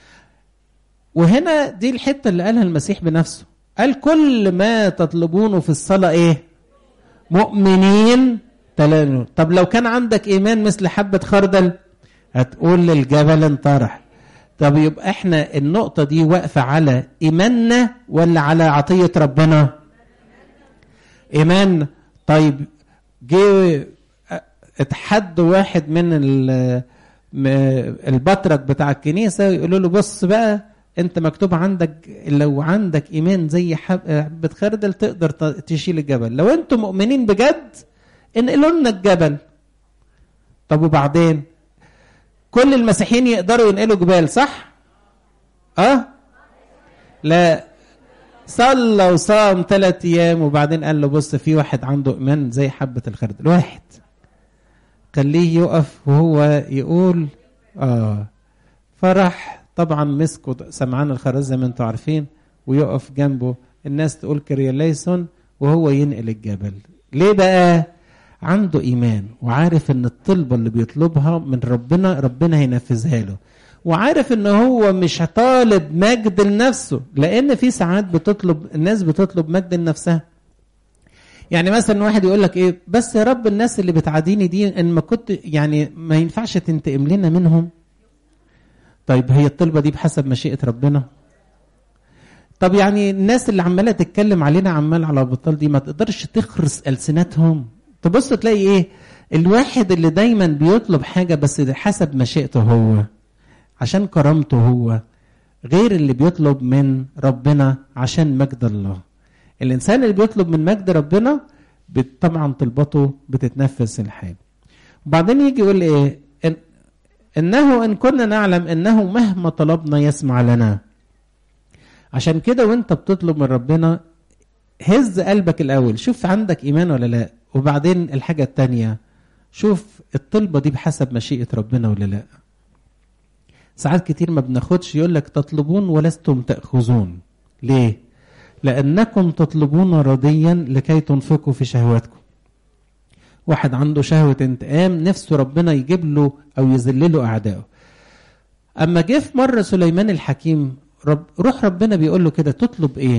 وهنا دي الحته اللي قالها المسيح بنفسه قال كل ما تطلبونه في الصلاه ايه مؤمنين تلانوا طب لو كان عندك ايمان مثل حبه خردل هتقول للجبل انطرح طب يبقى احنا النقطه دي واقفه على ايماننا ولا على عطيه ربنا ايمان طيب جه اتحد واحد من ال- م- البطرك بتاع الكنيسه يقولوا له بص بقى انت مكتوب عندك لو عندك ايمان زي حب- حبه خردل تقدر ت- تشيل الجبل لو انتم مؤمنين بجد انقلوا لنا الجبل طب وبعدين كل المسيحيين يقدروا ينقلوا جبال صح اه لا صلى وصام ثلاث ايام وبعدين قال له بص في واحد عنده ايمان زي حبه الخردل واحد خليه يقف وهو يقول اه فرح طبعا مسكوا سمعان الخراز زي ما انتم عارفين ويقف جنبه الناس تقول كرياليسون وهو ينقل الجبل ليه بقى عنده ايمان وعارف ان الطلبه اللي بيطلبها من ربنا ربنا هينفذها له وعارف ان هو مش طالب مجد لنفسه لان في ساعات بتطلب الناس بتطلب مجد لنفسها يعني مثلا واحد يقول لك ايه بس يا رب الناس اللي بتعاديني دي ان ما كنت يعني ما ينفعش تنتقم لنا منهم طيب هي الطلبه دي بحسب مشيئه ربنا طب يعني الناس اللي عماله تتكلم علينا عمال على بطال دي ما تقدرش تخرس السنتهم تبص تلاقي ايه الواحد اللي دايما بيطلب حاجه بس حسب مشيئته هو عشان كرامته هو غير اللي بيطلب من ربنا عشان مجد الله الانسان اللي بيطلب من مجد ربنا بت- طبعا طلبته بتتنفذ الحال وبعدين يجي يقول ايه إن انه ان كنا نعلم انه مهما طلبنا يسمع لنا عشان كده وانت بتطلب من ربنا هز قلبك الاول شوف عندك ايمان ولا لا وبعدين الحاجه التانية شوف الطلبه دي بحسب مشيئه ربنا ولا لا ساعات كتير ما بناخدش يقول لك تطلبون ولستم تاخذون ليه لانكم تطلبون رضيا لكي تنفقوا في شهواتكم واحد عنده شهوة انتقام نفسه ربنا يجيب له أو يذلله أعدائه أما جه في مرة سليمان الحكيم رب روح ربنا بيقول له كده تطلب إيه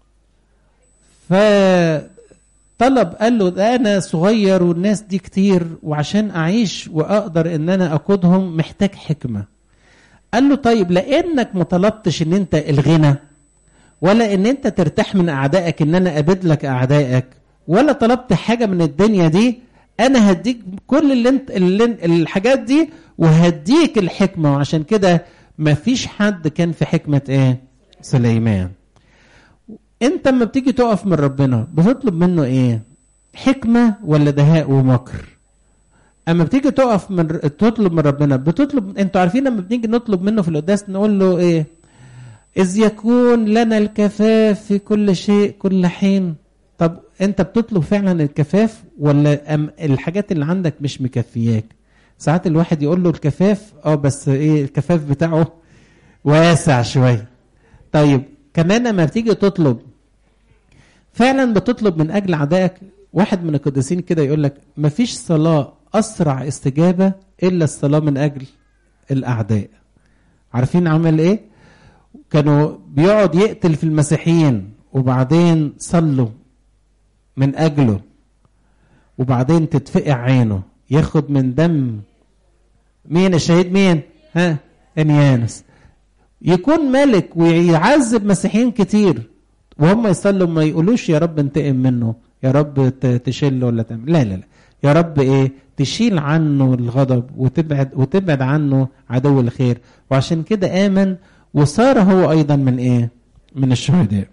فطلب قال له ده أنا صغير والناس دي كتير وعشان أعيش وأقدر إن أنا أقودهم محتاج حكمة قال له طيب لأنك ما طلبتش إن أنت الغنى ولا ان انت ترتاح من اعدائك ان انا ابد لك اعدائك ولا طلبت حاجه من الدنيا دي انا هديك كل اللي انت اللي الحاجات دي وهديك الحكمه وعشان كده ما فيش حد كان في حكمه ايه سليمان انت لما بتيجي تقف من ربنا بتطلب منه ايه حكمه ولا دهاء ومكر اما بتيجي تقف من تطلب من ربنا بتطلب انتوا عارفين لما بنيجي نطلب منه في القداس نقول له ايه إذ يكون لنا الكفاف في كل شيء كل حين طب أنت بتطلب فعلا الكفاف ولا أم الحاجات اللي عندك مش مكفياك ساعات الواحد يقول له الكفاف اه بس ايه الكفاف بتاعه واسع شوية طيب كمان لما بتيجي تطلب فعلا بتطلب من أجل أعدائك واحد من القديسين كده يقول لك مفيش صلاة أسرع استجابة إلا الصلاة من أجل الأعداء عارفين عمل إيه؟ كانوا بيقعد يقتل في المسيحيين وبعدين صلوا من اجله وبعدين تتفقع عينه ياخد من دم مين الشهيد مين ها انيانس يكون ملك ويعذب مسيحيين كتير وهم يصلوا ما يقولوش يا رب انتقم منه يا رب ت- تشيل ولا تعمل لا لا لا يا رب ايه تشيل عنه الغضب وتبعد وتبعد عنه عدو الخير وعشان كده امن وصار هو ايضا من ايه من الشهداء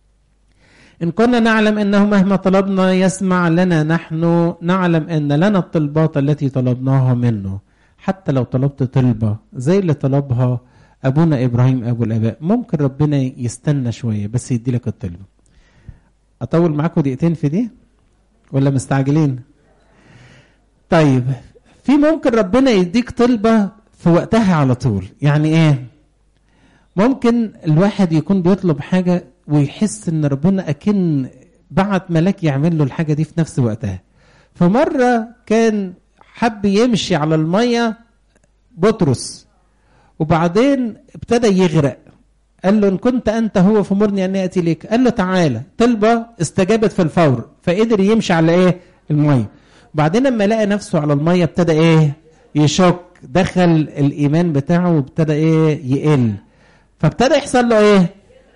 إن كنا نعلم أنه مهما طلبنا يسمع لنا نحن نعلم أن لنا الطلبات التي طلبناها منه حتى لو طلبت طلبة زي اللي طلبها أبونا إبراهيم أبو الآباء ممكن ربنا يستنى شوية بس يدي لك الطلبة أطول معاكم دقيقتين في دي ولا مستعجلين طيب في ممكن ربنا يديك طلبة في وقتها على طول يعني إيه ممكن الواحد يكون بيطلب حاجة ويحس ان ربنا اكن بعت ملاك يعمل له الحاجة دي في نفس وقتها فمرة كان حب يمشي على المية بطرس وبعدين ابتدى يغرق قال له ان كنت انت هو فمرني ان اتي ليك قال له تعالى طلبة استجابت في الفور فقدر يمشي على ايه المية بعدين لما لقى نفسه على المية ابتدى ايه يشك دخل الايمان بتاعه وابتدى ايه يقل فابتدى يحصل له ايه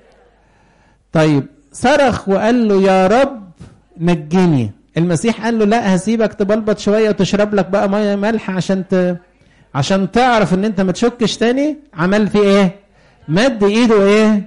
طيب صرخ وقال له يا رب نجني المسيح قال له لا هسيبك تبلبط شويه وتشرب لك بقى ميه ملح عشان ت... عشان تعرف ان انت ما تشكش تاني عمل في ايه مد ايده ايه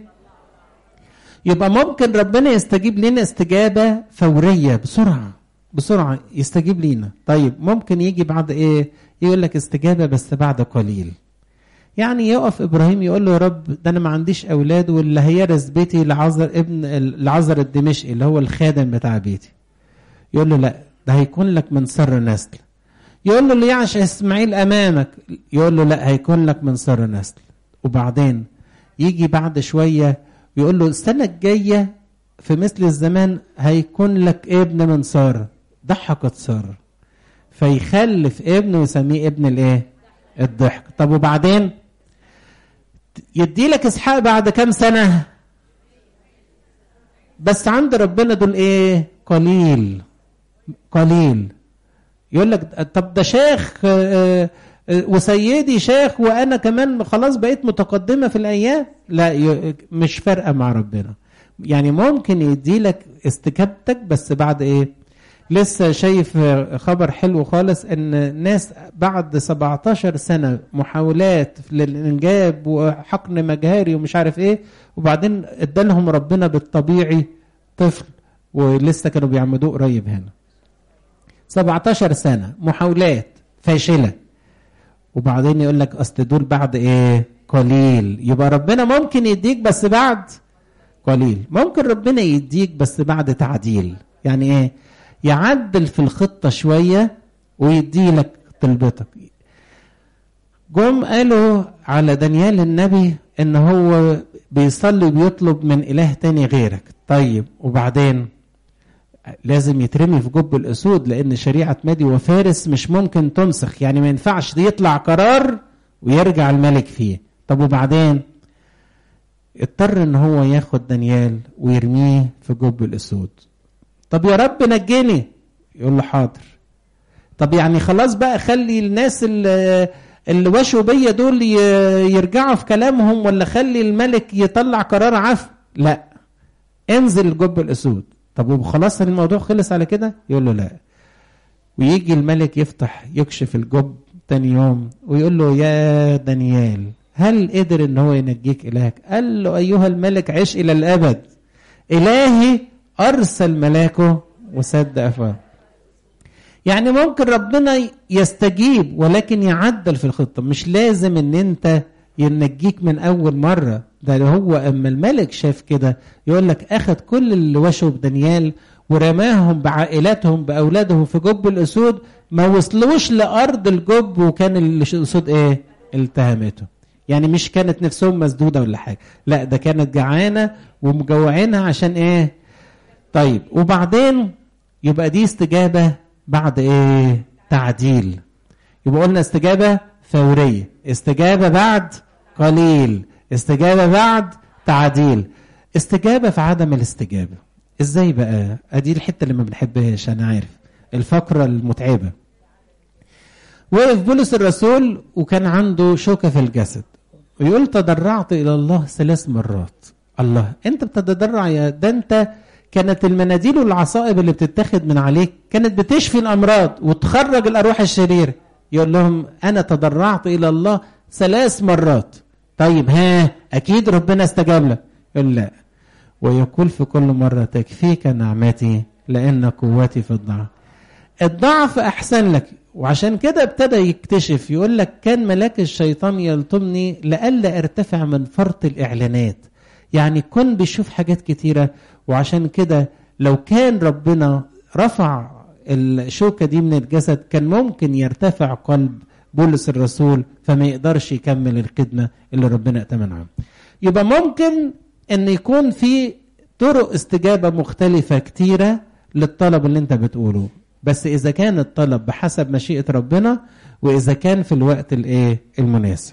يبقى ممكن ربنا يستجيب لنا استجابه فوريه بسرعه بسرعه يستجيب لينا طيب ممكن يجي بعد ايه يقول لك استجابه بس بعد قليل يعني يقف ابراهيم يقول له يا رب ده انا ما عنديش اولاد واللي هيرث بيتي لعذر ابن لعذر الدمشقي اللي هو الخادم بتاع بيتي يقول له لا ده هيكون لك من سر نسل يقول له اللي يعش اسماعيل امامك يقول له لا هيكون لك من سر نسل وبعدين يجي بعد شويه يقول له السنه الجايه في مثل الزمان هيكون لك ابن من ساره ضحكت ساره فيخلف ابن ويسميه ابن الايه الضحك طب وبعدين يدي لك اسحاق بعد كام سنه بس عند ربنا دول ايه قليل قليل يقول لك طب ده شيخ آه، آه، وسيدي شيخ وانا كمان خلاص بقيت متقدمه في الايام لا ي- مش فارقه مع ربنا يعني ممكن يدي لك استجابتك بس بعد ايه لسه شايف خبر حلو خالص ان ناس بعد 17 سنه محاولات للانجاب وحقن مجهري ومش عارف ايه وبعدين ادالهم ربنا بالطبيعي طفل ولسه كانوا بيعمدوه قريب هنا 17 سنه محاولات فاشله وبعدين يقول لك اصل دول بعد ايه قليل يبقى ربنا ممكن يديك بس بعد قليل ممكن ربنا يديك بس بعد تعديل يعني ايه يعدل في الخطة شوية ويدي لك طلبتك جم قالوا على دانيال النبي ان هو بيصلي وبيطلب من اله تاني غيرك طيب وبعدين لازم يترمي في جب الاسود لان شريعه مادي وفارس مش ممكن تنسخ يعني ما ينفعش يطلع قرار ويرجع الملك فيه طب وبعدين اضطر ان هو ياخد دانيال ويرميه في جب الاسود طب يا رب نجني يقول له حاضر طب يعني خلاص بقى خلي الناس اللي, اللي وشوا بيا دول ي- يرجعوا في كلامهم ولا خلي الملك يطلع قرار عفو لا انزل جب الاسود طب وخلاص الموضوع خلص على كده يقول له لا ويجي الملك يفتح يكشف الجب تاني يوم ويقول له يا دانيال هل قدر ان هو ينجيك الهك قال له ايها الملك عش الى الابد الهي ارسل ملاكه وسد افواه يعني ممكن ربنا يستجيب ولكن يعدل في الخطه مش لازم ان انت ينجيك من اول مره ده هو اما الملك شاف كده يقول لك اخذ كل اللي وشوا بدانيال ورماهم بعائلاتهم باولادهم في جب الاسود ما وصلوش لارض الجب وكان الاسود ايه التهمته يعني مش كانت نفسهم مسدوده ولا حاجه لا ده كانت جعانه ومجوعينها عشان ايه طيب وبعدين يبقى دي استجابه بعد ايه تعديل يبقى قلنا استجابه فوريه استجابه بعد قليل استجابه بعد تعديل استجابه في عدم الاستجابه ازاي بقى ادي الحته اللي ما بنحبهاش انا عارف الفقره المتعبه وقف بولس الرسول وكان عنده شوكه في الجسد ويقول تضرعت الى الله ثلاث مرات الله انت بتتضرع يا ده انت كانت المناديل والعصائب اللي بتتاخد من عليك كانت بتشفي الامراض وتخرج الارواح الشريره يقول لهم انا تضرعت الى الله ثلاث مرات طيب ها اكيد ربنا استجاب لك يقول لا ويقول في كل مره تكفيك نعمتي لان قوتي في الضعف الضعف احسن لك وعشان كده ابتدى يكتشف يقول لك كان ملاك الشيطان يلطمني لئلا ارتفع من فرط الاعلانات يعني كن بيشوف حاجات كتيره وعشان كده لو كان ربنا رفع الشوكه دي من الجسد كان ممكن يرتفع قلب بولس الرسول فما يقدرش يكمل الخدمه اللي ربنا ائتمن عنها. يبقى ممكن ان يكون في طرق استجابه مختلفه كتيره للطلب اللي انت بتقوله بس اذا كان الطلب بحسب مشيئه ربنا واذا كان في الوقت الايه المناسب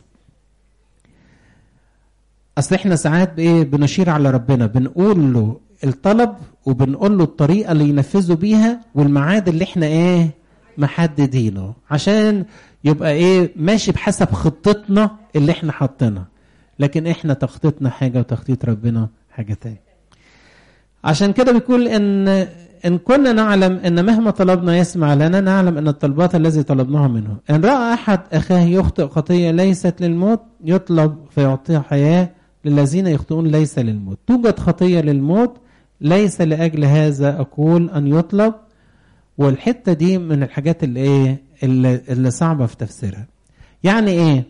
اصل احنا ساعات بايه بنشير على ربنا بنقول له الطلب وبنقول له الطريقه اللي ينفذوا بيها والميعاد اللي احنا ايه محددينه عشان يبقى ايه ماشي بحسب خطتنا اللي احنا حاطينها لكن احنا تخطيطنا حاجه وتخطيط ربنا حاجه تانية عشان كده بيقول ان ان كنا نعلم ان مهما طلبنا يسمع لنا نعلم ان الطلبات الذي طلبناها منه ان راى احد اخاه يخطئ خطيه ليست للموت يطلب فيعطيه حياه للذين يخطئون ليس للموت توجد خطيه للموت ليس لاجل هذا اقول ان يطلب والحته دي من الحاجات اللي ايه اللي, اللي صعبه في تفسيرها يعني ايه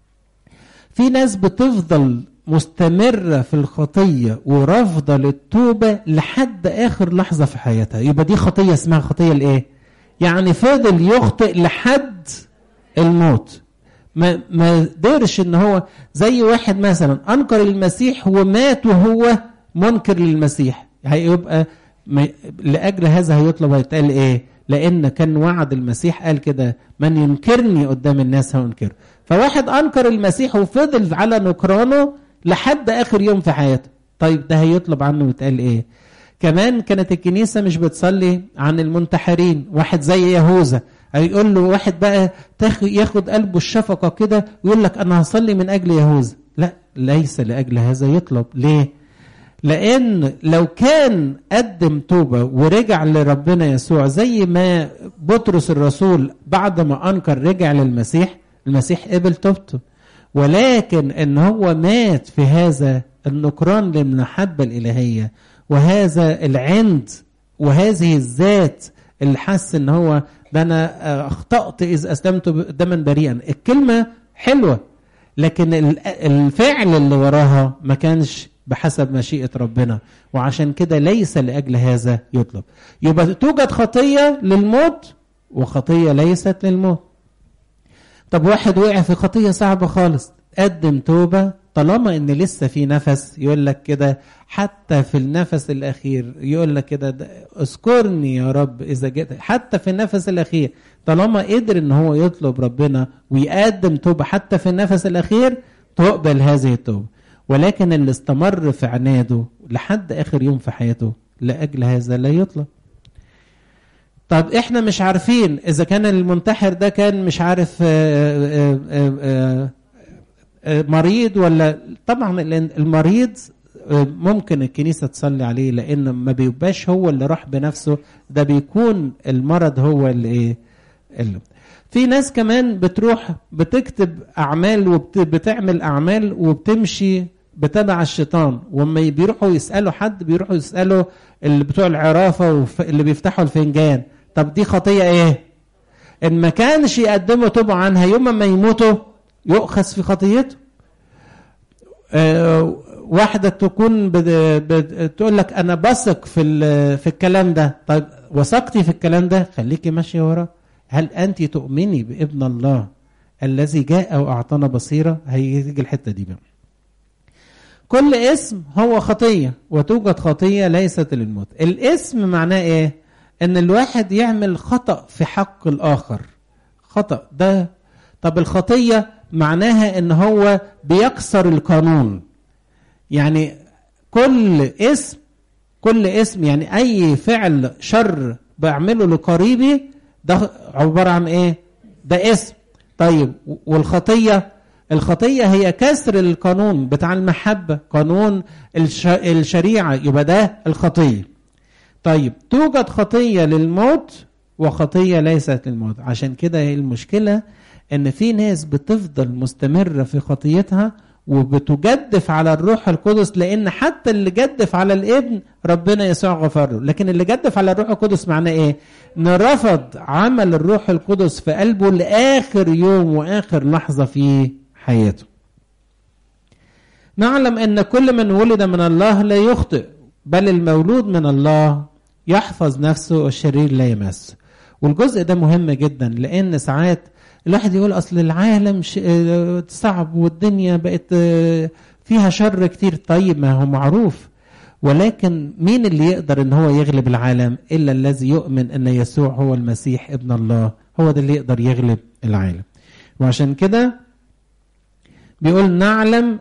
في ناس بتفضل مستمرة في الخطية ورافضة للتوبة لحد آخر لحظة في حياتها يبقى دي خطية اسمها خطية الإيه؟ يعني فضل يخطئ لحد الموت ما ما قدرش ان هو زي واحد مثلا انكر المسيح ومات وهو منكر للمسيح هيبقى لاجل هذا هيطلب هيتقال ايه؟ لان كان وعد المسيح قال كده من ينكرني قدام الناس هنكره فواحد انكر المسيح وفضل على نكرانه لحد اخر يوم في حياته طيب ده هيطلب عنه ويتقال ايه كمان كانت الكنيسه مش بتصلي عن المنتحرين واحد زي يهوذا هيقول له واحد بقى ياخد قلبه الشفقه كده ويقول لك انا هصلي من اجل يهوذا لا ليس لاجل هذا يطلب ليه لان لو كان قدم توبه ورجع لربنا يسوع زي ما بطرس الرسول بعد ما انكر رجع للمسيح المسيح قبل توبته ولكن ان هو مات في هذا النكران للمحبه الالهيه وهذا العند وهذه الذات اللي حس ان هو ده انا اخطات اذ اسلمت دما بريئا الكلمه حلوه لكن الفعل اللي وراها ما كانش بحسب مشيئه ربنا وعشان كده ليس لاجل هذا يطلب يبقى توجد خطيه للموت وخطيه ليست للموت طب واحد وقع في خطيه صعبه خالص قدم توبه طالما ان لسه في نفس يقول لك كده حتى في النفس الاخير يقول لك كده اذكرني يا رب اذا جئت حتى في النفس الاخير طالما قدر ان هو يطلب ربنا ويقدم توبه حتى في النفس الاخير تقبل هذه التوبه ولكن اللي استمر في عناده لحد اخر يوم في حياته لاجل هذا لا يطلب طب احنا مش عارفين اذا كان المنتحر ده كان مش عارف آآ آآ آآ مريض ولا طبعا المريض ممكن الكنيسة تصلي عليه لأن ما بيبقاش هو اللي راح بنفسه ده بيكون المرض هو اللي ايه اللي في ناس كمان بتروح بتكتب أعمال وبتعمل أعمال وبتمشي بتبع الشيطان وما بيروحوا يسألوا حد بيروحوا يسألوا اللي بتوع العرافة اللي بيفتحوا الفنجان طب دي خطية ايه ان ما كانش يقدموا توبة عنها يوم ما يموتوا يؤخذ في خطيته آه واحدة تكون بتقول لك انا بثق في في الكلام ده طيب وثقتي في الكلام ده خليكي ماشية وراه هل انت تؤمني بابن الله الذي جاء واعطانا بصيرة هيجي الحتة دي بقى كل اسم هو خطية وتوجد خطية ليست للموت الاسم معناه ايه ان الواحد يعمل خطأ في حق الاخر خطأ ده طب الخطية معناها ان هو بيكسر القانون يعني كل اسم كل اسم يعني اي فعل شر بعمله لقريبي ده عبارة عن ايه ده اسم طيب والخطية الخطية هي كسر القانون بتاع المحبة قانون الش... الشريعة يبقى ده الخطية طيب توجد خطية للموت وخطية ليست للموت عشان كده هي المشكلة ان في ناس بتفضل مستمرة في خطيتها وبتجدف على الروح القدس لان حتى اللي جدف على الابن ربنا يسوع غفر له لكن اللي جدف على الروح القدس معناه ايه ان رفض عمل الروح القدس في قلبه لاخر يوم واخر لحظة في حياته نعلم ان كل من ولد من الله لا يخطئ بل المولود من الله يحفظ نفسه والشرير لا يمسه والجزء ده مهم جدا لان ساعات الواحد يقول اصل العالم صعب والدنيا بقت فيها شر كتير طيب ما هو معروف ولكن مين اللي يقدر ان هو يغلب العالم الا الذي يؤمن ان يسوع هو المسيح ابن الله هو ده اللي يقدر يغلب العالم وعشان كده بيقول نعلم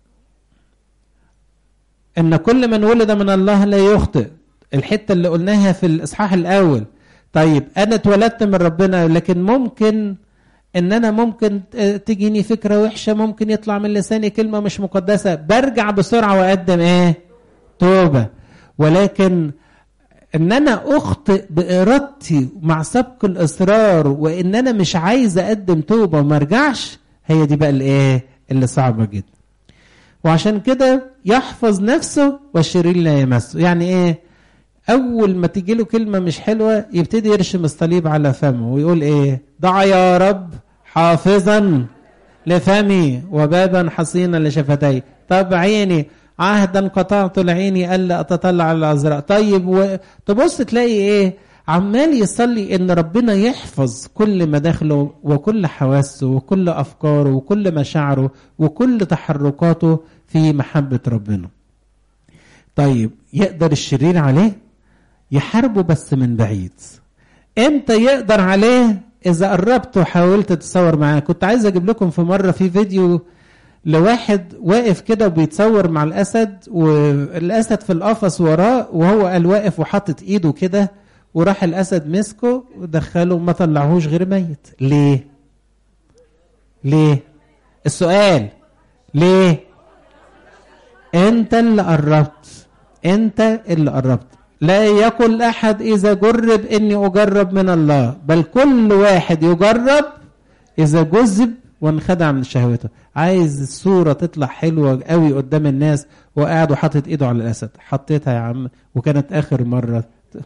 ان كل من ولد من الله لا يخطئ الحته اللي قلناها في الاصحاح الاول طيب انا اتولدت من ربنا لكن ممكن ان انا ممكن تجيني فكره وحشه ممكن يطلع من لساني كلمه مش مقدسه برجع بسرعه واقدم ايه توبه ولكن ان انا اخطئ بارادتي مع سبق الاصرار وان انا مش عايز اقدم توبه وما ارجعش هي دي بقى الايه اللي صعبه جدا وعشان كده يحفظ نفسه والشرير لا يمسه يعني ايه اول ما تيجي له كلمه مش حلوه يبتدي يرشم الصليب على فمه ويقول ايه ضع يا رب حافظا لفمي وبابا حصينا لشفتي طب عيني عهدا قطعت لعيني الا اتطلع على الازرق طيب و... تبص تلاقي ايه عمال يصلي ان ربنا يحفظ كل مداخله وكل حواسه وكل افكاره وكل مشاعره وكل تحركاته في محبه ربنا طيب يقدر الشرير عليه يحاربه بس من بعيد امتى يقدر عليه اذا قربت وحاولت تتصور معاه كنت عايز اجيب لكم في مره في فيديو لواحد واقف كده وبيتصور مع الاسد والاسد في القفص وراه وهو قال واقف وحاطط ايده كده وراح الاسد مسكه ودخله ما طلعهوش غير ميت ليه ليه السؤال ليه انت اللي قربت انت اللي قربت لا يقل احد اذا جرب اني اجرب من الله بل كل واحد يجرب اذا جذب وانخدع من شهوته عايز الصوره تطلع حلوه قوي قدام الناس وقاعد وحاطط ايده على الاسد حطيتها يا عم وكانت اخر مره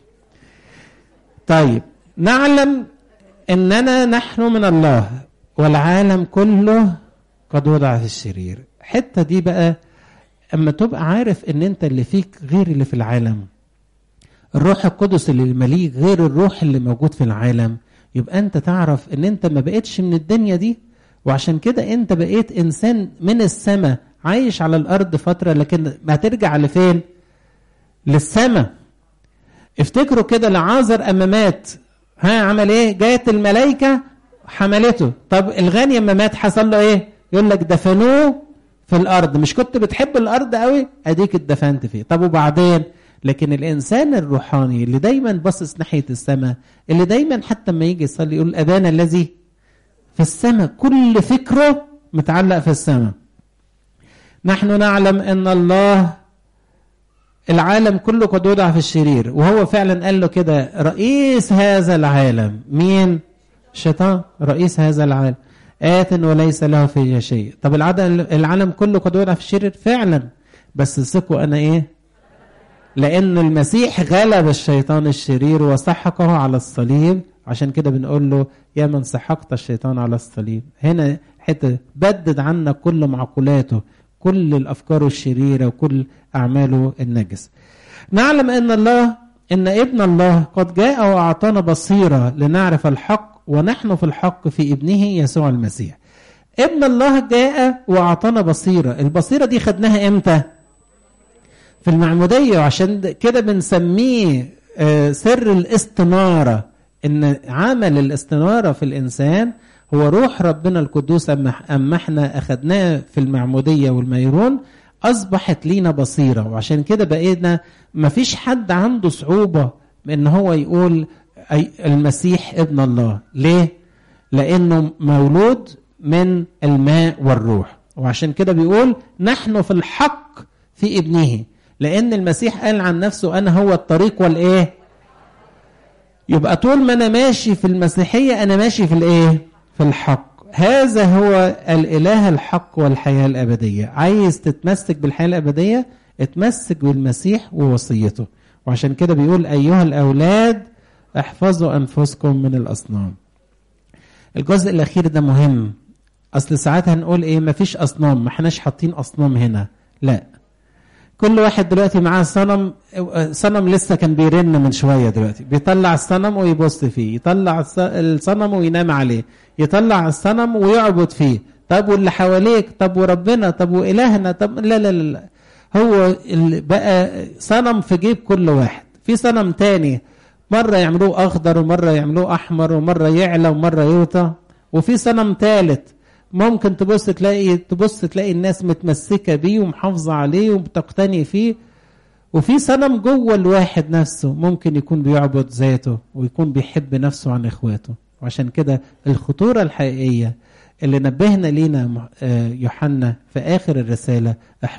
طيب نعلم اننا نحن من الله والعالم كله قد وضع في الشرير الحته دي بقى اما تبقى عارف ان انت اللي فيك غير اللي في العالم الروح القدس اللي مليك غير الروح اللي موجود في العالم يبقى انت تعرف ان انت ما بقتش من الدنيا دي وعشان كده انت بقيت انسان من السماء عايش على الارض فتره لكن هترجع لفين للسماء افتكروا كده لعازر اما مات ها عمل ايه جاءت الملائكه حملته طب الغني اما مات حصل له ايه يقول لك دفنوه في الارض مش كنت بتحب الارض قوي اديك اتدفنت فيه طب وبعدين لكن الانسان الروحاني اللي دايما باصص ناحيه السماء اللي دايما حتى لما يجي يصلي يقول ابانا الذي في السماء كل فكره متعلق في السماء نحن نعلم ان الله العالم كله قد وضع في الشرير وهو فعلا قال له كده رئيس هذا العالم مين الشيطان رئيس هذا العالم آت وليس له فيه شيء طب العالم كله قد وضع في الشرير فعلا بس ثقوا انا ايه لان المسيح غلب الشيطان الشرير وسحقه على الصليب عشان كده بنقول له يا من سحقت الشيطان على الصليب هنا حته بدد عنا كل معقولاته كل الافكار الشريره وكل اعماله النجس نعلم ان الله ان ابن الله قد جاء واعطانا بصيره لنعرف الحق ونحن في الحق في ابنه يسوع المسيح ابن الله جاء واعطانا بصيره البصيره دي خدناها امتى في المعموديه وعشان كده بنسميه سر الاستناره ان عمل الاستناره في الانسان هو روح ربنا القدوس اما احنا اخدناه في المعموديه والميرون اصبحت لينا بصيره وعشان كده بقينا ما فيش حد عنده صعوبه ان هو يقول أي المسيح ابن الله ليه لانه مولود من الماء والروح وعشان كده بيقول نحن في الحق في ابنه لان المسيح قال عن نفسه انا هو الطريق والايه يبقى طول ما انا ماشي في المسيحيه انا ماشي في الايه في الحق هذا هو الاله الحق والحياه الابديه عايز تتمسك بالحياه الابديه اتمسك بالمسيح ووصيته وعشان كده بيقول ايها الاولاد احفظوا انفسكم من الاصنام الجزء الاخير ده مهم اصل ساعات هنقول ايه مفيش اصنام ما احناش حاطين اصنام هنا لا كل واحد دلوقتي معاه صنم صنم لسه كان بيرن من شويه دلوقتي بيطلع الصنم ويبص فيه يطلع الصنم وينام عليه يطلع الصنم ويعبد فيه طب واللي حواليك طب وربنا طب والهنا طب لا لا لا, لا. هو اللي بقى صنم في جيب كل واحد في صنم تاني مرة يعملوه أخضر ومرة يعملوه أحمر ومرة يعلى ومرة يوطى وفي صنم ثالث ممكن تبص تلاقي تبص تلاقي الناس متمسكة بيه ومحافظة عليه وبتقتني فيه وفي صنم جوه الواحد نفسه ممكن يكون بيعبد ذاته ويكون بيحب نفسه عن اخواته وعشان كده الخطورة الحقيقية اللي نبهنا لينا يوحنا في آخر الرسالة